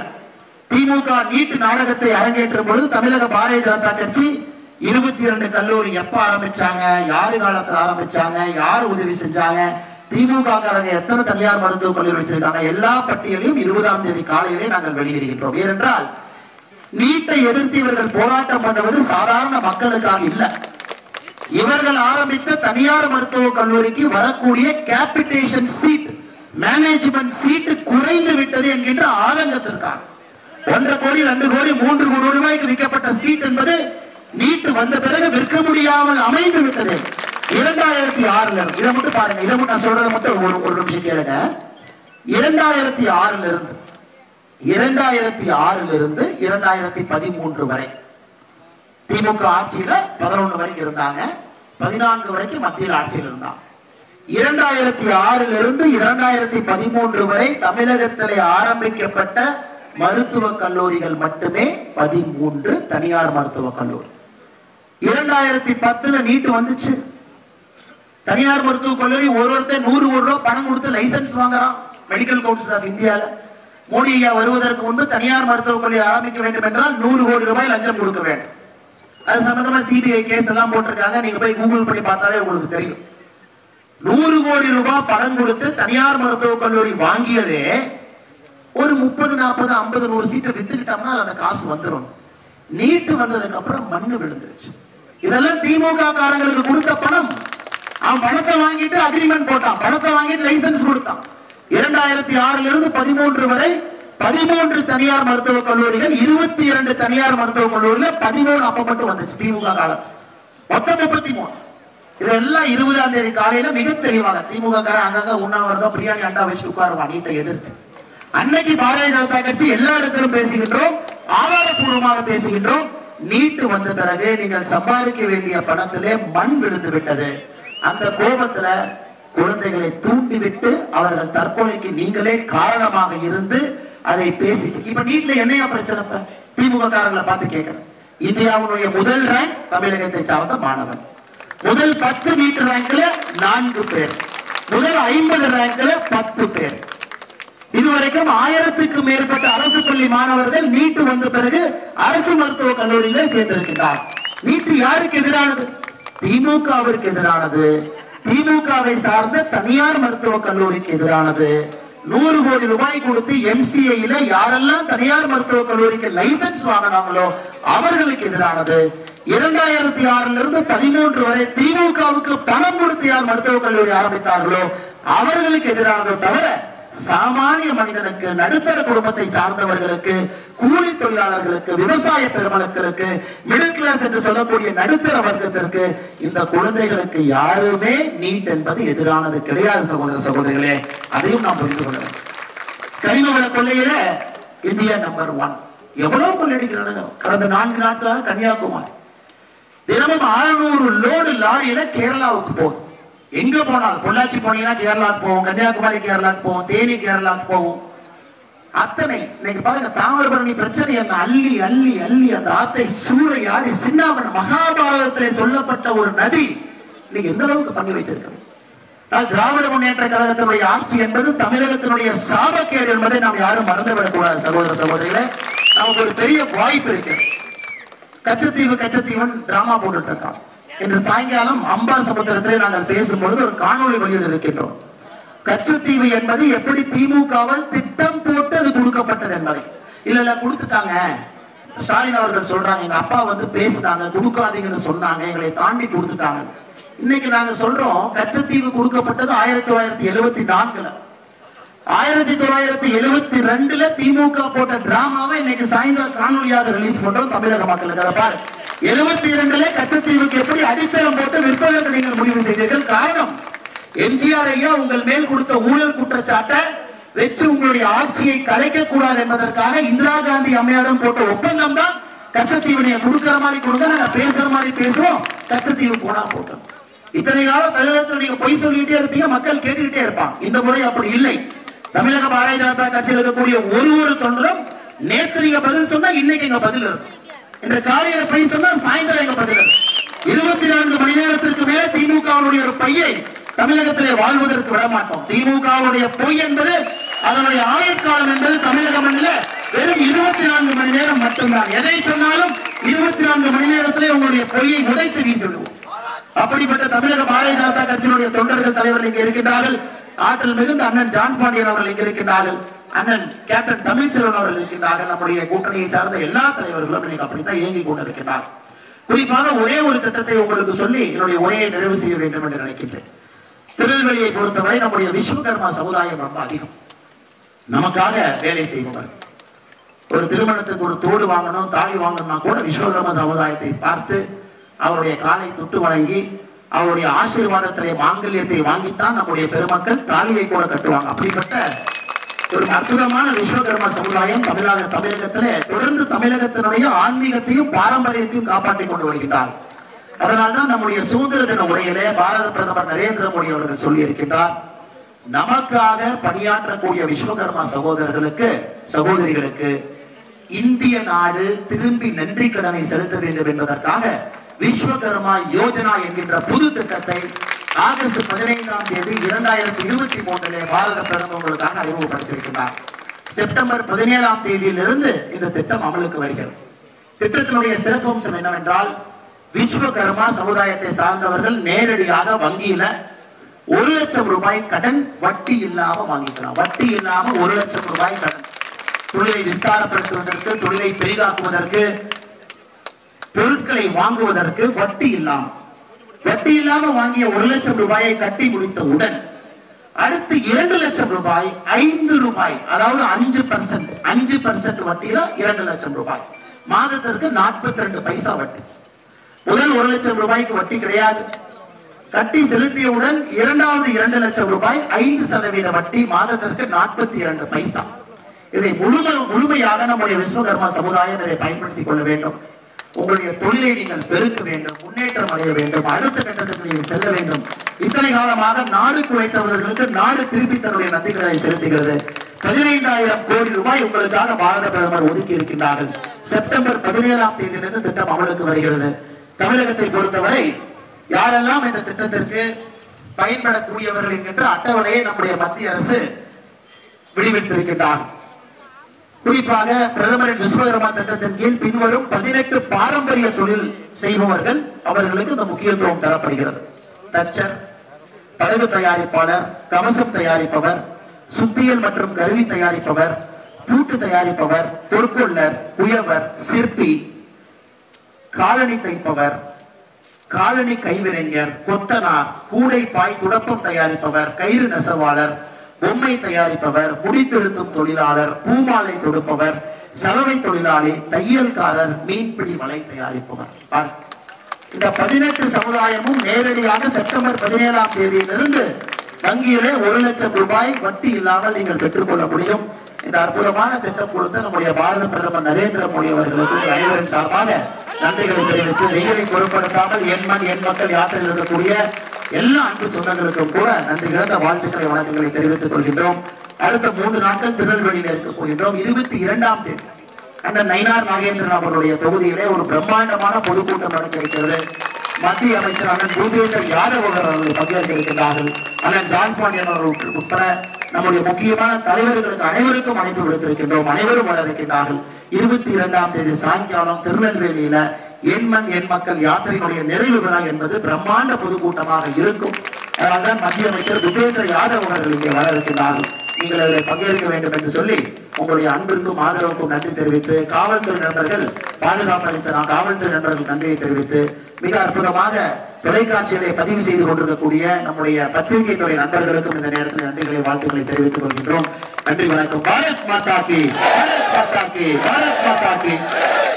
திமுக நீட் நாடகத்தை அரங்கேற்றும் பொழுது தமிழக பாரதிய ஜனதா கட்சி இருபத்தி இரண்டு கல்லூரி எப்ப ஆரம்பிச்சாங்க யாரு காலத்துல ஆரம்பிச்சாங்க யாரு உதவி செஞ்சாங்க திமுக காரங்க எத்தனை தனியார் மருத்துவக் கல்லூரி வச்சிருக்காங்க எல்லா பட்டியலையும் இருபதாம் தேதி காலையிலே நாங்கள் வெளியிடுகின்றோம் ஏனென்றால் நீட்டை எதிர்த்து இவர்கள் போராட்டம் பண்ணுவது சாதாரண மக்களுக்காக இல்ல இவர்கள் ஆரம்பித்த தனியார் மருத்துவக் கல்லூரிக்கு வரக்கூடிய கேபிட்டேஷன் சீட் மேனேஜ்மெண்ட் சீட் குறைந்து விட்டது என்கின்ற ஆதங்கத்திற்காக ஒன்றரை கோடி ரெண்டு கோடி மூன்று கோடி ரூபாய்க்கு விற்கப்பட்ட சீட் என்பது நீட் வந்த பிறகு விற்க முடியாமல் அமைந்து விட்டது இரண்டாயிரத்தி ஆறுல இருந்து இதை மட்டும் பாருங்க இதை மட்டும் நான் சொல்றதை மட்டும் ஒரு ஒரு நிமிஷம் கேளுங்க இரண்டாயிரத்தி ஆறுல இருந்து இரண்டாயிரத்தி ஆறுல இருந்து இரண்டாயிரத்தி பதிமூன்று வரை திமுக ஆட்சியில பதினொன்று வரைக்கும் இருந்தாங்க பதினான்கு வரைக்கும் மத்தியில் ஆட்சியில் இருந்தாங்க இரண்டாயிரத்தி ஆறில் இருந்து இரண்டாயிரத்தி பதிமூன்று வரை தமிழகத்திலே ஆரம்பிக்கப்பட்ட மருத்துவக் கல்லூரிகள் மட்டுமே பதிமூன்று தனியார் மருத்துவக் கல்லூரி இரண்டாயிரத்தி பத்துல நீட்டு வந்துச்சு தனியார் மருத்துவக் கல்லூரி ஒரு ஒருத்தர் நூறு கோடி ரூபாய் பணம் கொடுத்து லைசன்ஸ் வாங்குறான் மெடிக்கல் கவுன்சில் ஆஃப் இந்தியால மோடி ஐயா வருவதற்கு முன்பு தனியார் மருத்துவக் கல்லூரி ஆரம்பிக்க வேண்டும் என்றால் நூறு கோடி ரூபாய் லஞ்சம் கொடுக்க வேண்டும் அது சம்பந்தமா சிபிஐ கேஸ் எல்லாம் போட்டிருக்காங்க நீங்க போய் கூகுள் பண்ணி பார்த்தாவே உங்களுக்கு தெரியும் நூறு கோடி ரூபாய் பணம் கொடுத்து தனியார் மருத்துவக் கல்லூரி வாங்கியதே ஒரு முப்பது நாற்பது ஐம்பது நூறு சீட்டை வித்துக்கிட்டோம்னா அந்த காசு வந்துடும் நீட்டு வந்ததுக்கு அப்புறம் மண்ணு விழுந்துருச்சு இதெல்லாம் திமுக காரங்களுக்கு கொடுத்த பணம் அவன் பணத்தை வாங்கிட்டு அக்ரிமெண்ட் போட்டான் பணத்தை வாங்கிட்டு லைசன்ஸ் கொடுத்தான் இரண்டாயிரத்தி ஆறுல இருந்து பதிமூன்று வரை பதிமூன்று தனியார் மருத்துவக் கல்லூரிகள் இருபத்தி இரண்டு தனியார் மருத்துவக் கல்லூரியில பதிமூணு அப்ப மட்டும் வந்துச்சு திமுக காலத்துல மொத்தம் முப்பத்தி மூணு இதெல்லாம் இருபதாம் தேதி காலையில மிக தெளிவாக திமுக காரன் அங்கங்க உண்ணாவிரதம் பிரியாணி அண்டா வச்சு உட்காருவான் நீட்டை எதிர்த்து அன்னைக்கு பாரதிய ஜனதா கட்சி எல்லா இடத்திலும் பேசுகின்றோம் ஆதாரப்பூர்வமாக பேசுகின்றோம் நீட்டு வந்த பிறகு நீங்கள் சம்பாதிக்க வேண்டிய பணத்திலே மண் விழுந்து விட்டது அந்த கோபத்துல குழந்தைகளை தூண்டிவிட்டு அவர்கள் தற்கொலைக்கு நீங்களே காரணமாக இருந்து அதை பேசி இப்ப நீட்ல என்னையா பிரச்சனை இப்ப திமுக காரங்களை பார்த்து கேட்கிறேன் இந்தியாவுடைய முதல் ரேங்க் தமிழகத்தை சார்ந்த மாணவன் முதல் பத்து மீட்டர் ரேங்க்ல நான்கு பேர் முதல் ஐம்பது ரேங்க்ல பத்து பேர் இதுவரைக்கும் ஆயிரத்துக்கு மேற்பட்ட அரசு பள்ளி மாணவர்கள் நீட்டு வந்த பிறகு அரசு மருத்துவக் கல்லூரியில சேர்ந்திருக்கின்றார் நீட்டு யாருக்கு எதிரானது திமுகவிற்கு எதிரானது திமுகவை சார்ந்த தனியார் மருத்துவக் கல்லூரிக்கு எதிரானது நூறு கோடி ரூபாய் கொடுத்து எம்சிஐல யாரெல்லாம் தனியார் மருத்துவக் கல்லூரிக்கு லைசன்ஸ் வாங்கினாங்களோ அவர்களுக்கு எதிரானது இரண்டாயிரத்தி ஆறுல இருந்து பதிமூன்று வரை திமுகவுக்கு பணம் கொடுத்து யார் மருத்துவக் கல்லூரி ஆரம்பித்தார்களோ அவர்களுக்கு எதிரானதோ தவிர சாமானிய மனிதனுக்கு நடுத்தர குடும்பத்தை சார்ந்தவர்களுக்கு கூலி தொழிலாளர்களுக்கு விவசாய பெருமக்களுக்கு மிடில் கிளாஸ் என்று சொல்லக்கூடிய நடுத்தர வர்க்கத்திற்கு இந்த குழந்தைகளுக்கு யாருமே நீட் என்பது எதிரானது கிடையாது சகோதர சகோதரிகளே அதையும் நாம் புரிந்து கொள்ள வேண்டும் கனிம வள கொள்ளையில இந்தியா நம்பர் ஒன் எவ்வளவு கொள்ளையடிக்கிறாங்க கடந்த நான்கு நாட்களாக கன்னியாகுமரி தினமும் ஆறுநூறு லோடு லாரியில கேரளாவுக்கு போகுது எங்க போனாலும் பொள்ளாச்சி போனீங்கன்னா கேரளாவுக்கு போவோம் கன்னியாகுமரி கேரளாவுக்கு போவோம் தேனி கேரளாவுக்கு போவோம் அத்தனை இன்னைக்கு பாருங்க தாமிரபரணி பிரச்சனை என்ன அள்ளி அள்ளி அள்ளி அந்த ஆத்தை சூறையாடி சின்னாமன் மகாபாரதத்திலே சொல்லப்பட்ட ஒரு நதி இன்னைக்கு எந்த அளவுக்கு பண்ணி வச்சிருக்கிறது ஆனால் திராவிட முன்னேற்ற கழகத்தினுடைய ஆட்சி என்பது தமிழகத்தினுடைய சாபக்கேடு என்பதை நாம் யாரும் மறந்துவிடக் கூடாது சகோதர சகோதரிகளே நமக்கு ஒரு பெரிய வாய்ப்பு இருக்கு கச்சத்தீவு கச்சத்தீவன் டிராமா போட்டுட்டு இருக்கான் இன்று சாயங்காலம் அம்பா சமுத்திரத்திலே நாங்கள் பேசும்பொழுது ஒரு காணொளி வெளியிட இருக்கின்றோம் கச்சத்தீவு என்பது எப்படி திமுகவால் திட்டம் போட்டு அது கொடுக்கப்பட்டது என்பதை இல்ல இல்ல கொடுத்துட்டாங்க ஸ்டாலின் அவர்கள் சொல்றாங்க எங்க அப்பா வந்து பேசினாங்க கொடுக்காதீங்கன்னு சொன்னாங்க எங்களை தாண்டி கொடுத்துட்டாங்க இன்னைக்கு நாங்க சொல்றோம் கச்சத்தீவு கொடுக்கப்பட்டது ஆயிரத்தி தொள்ளாயிரத்தி எழுபத்தி நான்குல ஆயிரத்தி தொள்ளாயிரத்தி எழுபத்தி ரெண்டுல திமுக போட்ட டிராமாவை இன்னைக்கு சாயந்தரம் காணொலியாக ரிலீஸ் பண்றோம் தமிழக மக்களுக்கு அதை பாரு எழுபத்தி இரண்டுல கச்சத்தீவுக்கு எப்படி அடித்தளம் போட்டு விற்பதற்கு நீங்கள் முடிவு செய்தீர்கள் காரணம் எம்ஜிஆர் ஐயா உங்கள் மேல் கொடுத்த ஊழல் குற்றச்சாட்டை வச்சு உங்களுடைய ஆட்சியை கலைக்க கூடாது என்பதற்காக இந்திரா காந்தி அம்மையாரிடம் போட்ட ஒப்பந்தம் தான் கச்சத்தீவு நீங்க கொடுக்கிற மாதிரி கொடுங்க நாங்க பேசுற மாதிரி பேசுவோம் கச்சத்தீவு போனா போட்டோம் இத்தனை காலம் தமிழகத்தில் நீங்க பொய் சொல்லிக்கிட்டே இருப்பீங்க மக்கள் கேட்டுக்கிட்டே இருப்பாங்க இந்த முறை அப்படி இல்லை தமிழக பாரதிய ஜனதா கட்சியில் இருக்கக்கூடிய ஒரு ஒரு தொண்டரும் நேத்து நீங்க பதில் சொன்னா இன்னைக்கு எங்க பதில் இருக்கும் இன்று காலையில பொய் சொன்னா சாயந்தரம் எங்க பதில் இருக்கும் இருபத்தி நான்கு மணி நேரத்திற்கு மேல திமுகவுடைய ஒரு பையை தமிழகத்திலே வாழ்வதற்கு விட மாட்டோம் திமுகவுடைய பொய் என்பது அதனுடைய ஆயுட்காலம் என்பது தமிழக மண்ணில் வெறும் இருபத்தி நான்கு மணி நேரம் மட்டும்தான் எதை சொன்னாலும் இருபத்தி நான்கு மணி நேரத்திலே உங்களுடைய பொய்யை உடைத்து வீசிவிடுவோம் அப்படிப்பட்ட தமிழக பாரதிய ஜனதா கட்சியினுடைய தொண்டர்கள் தலைவர்கள் இங்கே இருக்கின்றார்கள் ஆற்றல் மிகுந்த அண்ணன் ஜான் பாண்டியன் அவர்கள் இங்கே இருக்கின்றார்கள் அண்ணன் கேப்டன் தமிழ்ச்செல்வன் அவர்கள் இருக்கின்றார்கள் நம்முடைய கூட்டணியை சார்ந்த எல்லா தலைவர்களும் இன்னைக்கு அப்படித்தான் இயங்கிக் கொண்டிருக்கிறார் குறிப்பாக ஒரே ஒரு திட்டத்தை உங்களுக்கு சொல்லி என்னுடைய உரையை நிறைவு செய்ய வேண்டும் என்று நினைக்கின்றேன் திருநெல்வேலியை பொறுத்தவரை நம்முடைய விஸ்வகர்மா சமுதாயம் ரொம்ப அதிகம் நமக்காக வேலை செய்பவர் ஒரு திருமணத்துக்கு ஒரு தோடு வாங்கணும் தாலி வாங்கணும்னா கூட விஸ்வகர்ம சமுதாயத்தை பார்த்து அவருடைய காலை தொட்டு வணங்கி அவருடைய ஆசீர்வாதத்திலே மாங்கல்யத்தை வாங்கித்தான் நம்முடைய பெருமக்கள் தாலியை கூட கட்டுவாங்க அப்படிப்பட்ட ஒரு அற்புதமான விஸ்வகர்ம சமுதாயம் தமிழக தமிழகத்திலே தொடர்ந்து தமிழகத்தினுடைய ஆன்மீகத்தையும் பாரம்பரியத்தையும் காப்பாற்றிக் கொண்டு வருகின்றார் அதனால்தான் நம்முடைய சுதந்திர தின உரையிலே பாரத பிரதமர் நரேந்திர மோடி அவர்கள் சொல்லி இருக்கின்றார் நமக்காக பணியாற்றக்கூடிய விஸ்வகர்மா சகோதரர்களுக்கு சகோதரிகளுக்கு இந்திய நாடு திரும்பி நன்றி கடனை செலுத்த வேண்டும் என்பதற்காக விஸ்வகர்மா யோஜனா என்கின்ற புது திட்டத்தை ஆகஸ்ட் பதினைந்தாம் தேதி இரண்டாயிரத்தி இருபத்தி மூன்றிலே பாரத பிரதமர் உங்களுக்காக அறிமுகப்படுத்தியிருக்கிறார் செப்டம்பர் பதினேழாம் தேதியிலிருந்து இந்த திட்டம் அமலுக்கு வருகிறது திட்டத்தினுடைய சிறப்பம்சம் என்னவென்றால் விஸ்வகர்மா சமுதாயத்தை சார்ந்தவர்கள் நேரடியாக வங்கியில ஒரு லட்சம் ரூபாய் கடன் வட்டி இல்லாம வாங்கிக்கலாம் வட்டி இல்லாம ஒரு லட்சம் ரூபாய் கடன் தொழிலை விஸ்தாரப்படுத்துவதற்கு தொழிலை பெரிதாக்குவதற்கு பொருட்களை வாங்குவதற்கு வட்டி இல்லாம வட்டி இல்லாம வாங்கிய ஒரு லட்சம் ரூபாயை கட்டி முடித்தவுடன் அடுத்து இரண்டு லட்சம் ரூபாய் ஐந்து ரூபாய் அதாவது அஞ்சு பர்சன்ட் அஞ்சு பர்சன்ட் வட்டியில இரண்டு லட்சம் ரூபாய் மாதத்திற்கு நாற்பத்தி ரெண்டு பைசா வட்டி முதல் ஒரு லட்சம் ரூபாய்க்கு வட்டி கிடையாது கட்டி செலுத்தியவுடன் இரண்டாவது இரண்டு லட்சம் ரூபாய் ஐந்து சதவீத வட்டி மாதத்திற்கு நாற்பத்தி இரண்டு பைசா இதை முழுமை முழுமையாக நம்முடைய விஸ்வகர்மா சமுதாயம் இதை பயன்படுத்திக் கொள்ள வேண்டும் உங்களுடைய தொழிலை நீங்கள் பெருக்க வேண்டும் முன்னேற்றம் அடைய வேண்டும் அடுத்த கட்டத்துக்கு நீங்கள் செல்ல வேண்டும் இத்தனை காலமாக நாடு குறைத்தவர்களுக்கு நாடு திருப்பி தன்னுடைய நன்றிகளை செலுத்துகிறது பதினைந்தாயிரம் கோடி ரூபாய் உங்களுக்காக பாரத பிரதமர் ஒதுக்கி இருக்கின்றார்கள் செப்டம்பர் பதினேழாம் தேதியிலிருந்து திட்டம் அமலுக்கு வருகிறது தமிழகத்தை பொறுத்தவரை யாரெல்லாம் இந்த திட்டத்திற்கு பயன்படக்கூடியவர்கள் என்கின்ற அட்டவணையை நம்முடைய மத்திய அரசு விடுவித்திருக்கின்றார் குறிப்பாக பிரதமரின் விஸ்வகர்மா திட்டத்தின் கீழ் பின்வரும் பதினெட்டு பாரம்பரிய தொழில் செய்பவர்கள் அவர்களுக்கு இந்த முக்கியத்துவம் தரப்படுகிறது தச்சர் படகு தயாரிப்பாளர் கவசம் தயாரிப்பவர் சுத்தியல் மற்றும் கருவி தயாரிப்பவர் பூட்டு தயாரிப்பவர் பொற்கொள்ளர் உயவர் சிற்பி காலணி தைப்பவர் காலணி கைவினைஞர் கொத்தனார் கூடை பாய் துடப்பம் தயாரிப்பவர் கயிறு நெசவாளர் பொம்மை தயாரிப்பவர் முடி திருத்தும் தொழிலாளர் பூமாலை தொடுப்பவர் சலவை தொழிலாளி தையல்காரர் மீன்பிடி வலை தயாரிப்பவர் பாரு. இந்த பதினெட்டு சமுதாயமும் நேரடியாக செப்டம்பர் பதினேழாம் தேதியிலிருந்து வங்கியிலே ஒரு லட்சம் ரூபாய் வட்டி இல்லாமல் நீங்கள் பெற்றுக்கொள்ள முடியும் இந்த அற்புதமான திட்டம் கொடுத்த நம்முடைய பாரத பிரதமர் நரேந்திர மோடி அவர்களுக்கு உங்கள் அனைவரின் சார்பாக நன்றிகளை தெரிவித்து வெயிலை பொருட்படுத்தாமல் என் மண் என் மக்கள் யாத்திரையில் இருக்கக்கூடிய எல்லா அன்பு சொந்தங்களுக்கும் கூட நன்றி இழந்த வாழ்த்துக்களை வணக்கங்களை தெரிவித்துக் கொள்கின்றோம் அடுத்த மூன்று நாட்கள் திருநெல்வேலியில் இருக்க போகின்றோம் இருபத்தி இரண்டாம் தேதி அண்ணன் நயினார் நாகேந்திரன் அவர்களுடைய தொகுதியிலே ஒரு பிரம்மாண்டமான பொதுக்கூட்டம் நடக்க இருக்கிறது மத்திய அமைச்சர் அண்ணன் பூபேந்தர் யாதவ் அவர்கள் பங்கேற்க இருக்கின்றார்கள் அண்ணன் ஜான் பாண்டியன் அவர்கள் உட்பட நம்முடைய முக்கியமான தலைவர்களுக்கு அனைவருக்கும் அழைப்பு விடுத்திருக்கின்றோம் அனைவரும் வர இருக்கின்றார்கள் இருபத்தி இரண்டாம் தேதி சாயங்காலம் திருநெல்வேலியில என் மண் என் மக்கள் யாத்திரையினுடைய நிறைவு விழா என்பது பிரம்மாண்ட பொதுக்கூட்டமாக இருக்கும் அதனால்தான் மத்திய அமைச்சர் பூபேந்திர யாதவ் அவர்கள் இங்கே வர இருக்கின்றார்கள் நீங்கள் அதில் பங்கேற்க வேண்டும் என்று சொல்லி உங்களுடைய அன்பிற்கும் ஆதரவுக்கும் நன்றி தெரிவித்து காவல்துறை நண்பர்கள் பாதுகாப்பு அளித்த நான் காவல்துறை நண்பர்கள் நன்றியை தெரிவித்து மிக அற்புதமாக தொலைக்காட்சியிலே பதிவு செய்து கொண்டிருக்கக்கூடிய நம்முடைய பத்திரிகை துறை நண்பர்களுக்கும் இந்த நேரத்தில் நன்றிகளை வாழ்த்துக்களை தெரிவித்துக் கொள்கின்றோம் நன்றி வணக்கம் பாரத் மாதா கி பாரத் மாதா கி பாரத் மாதா கி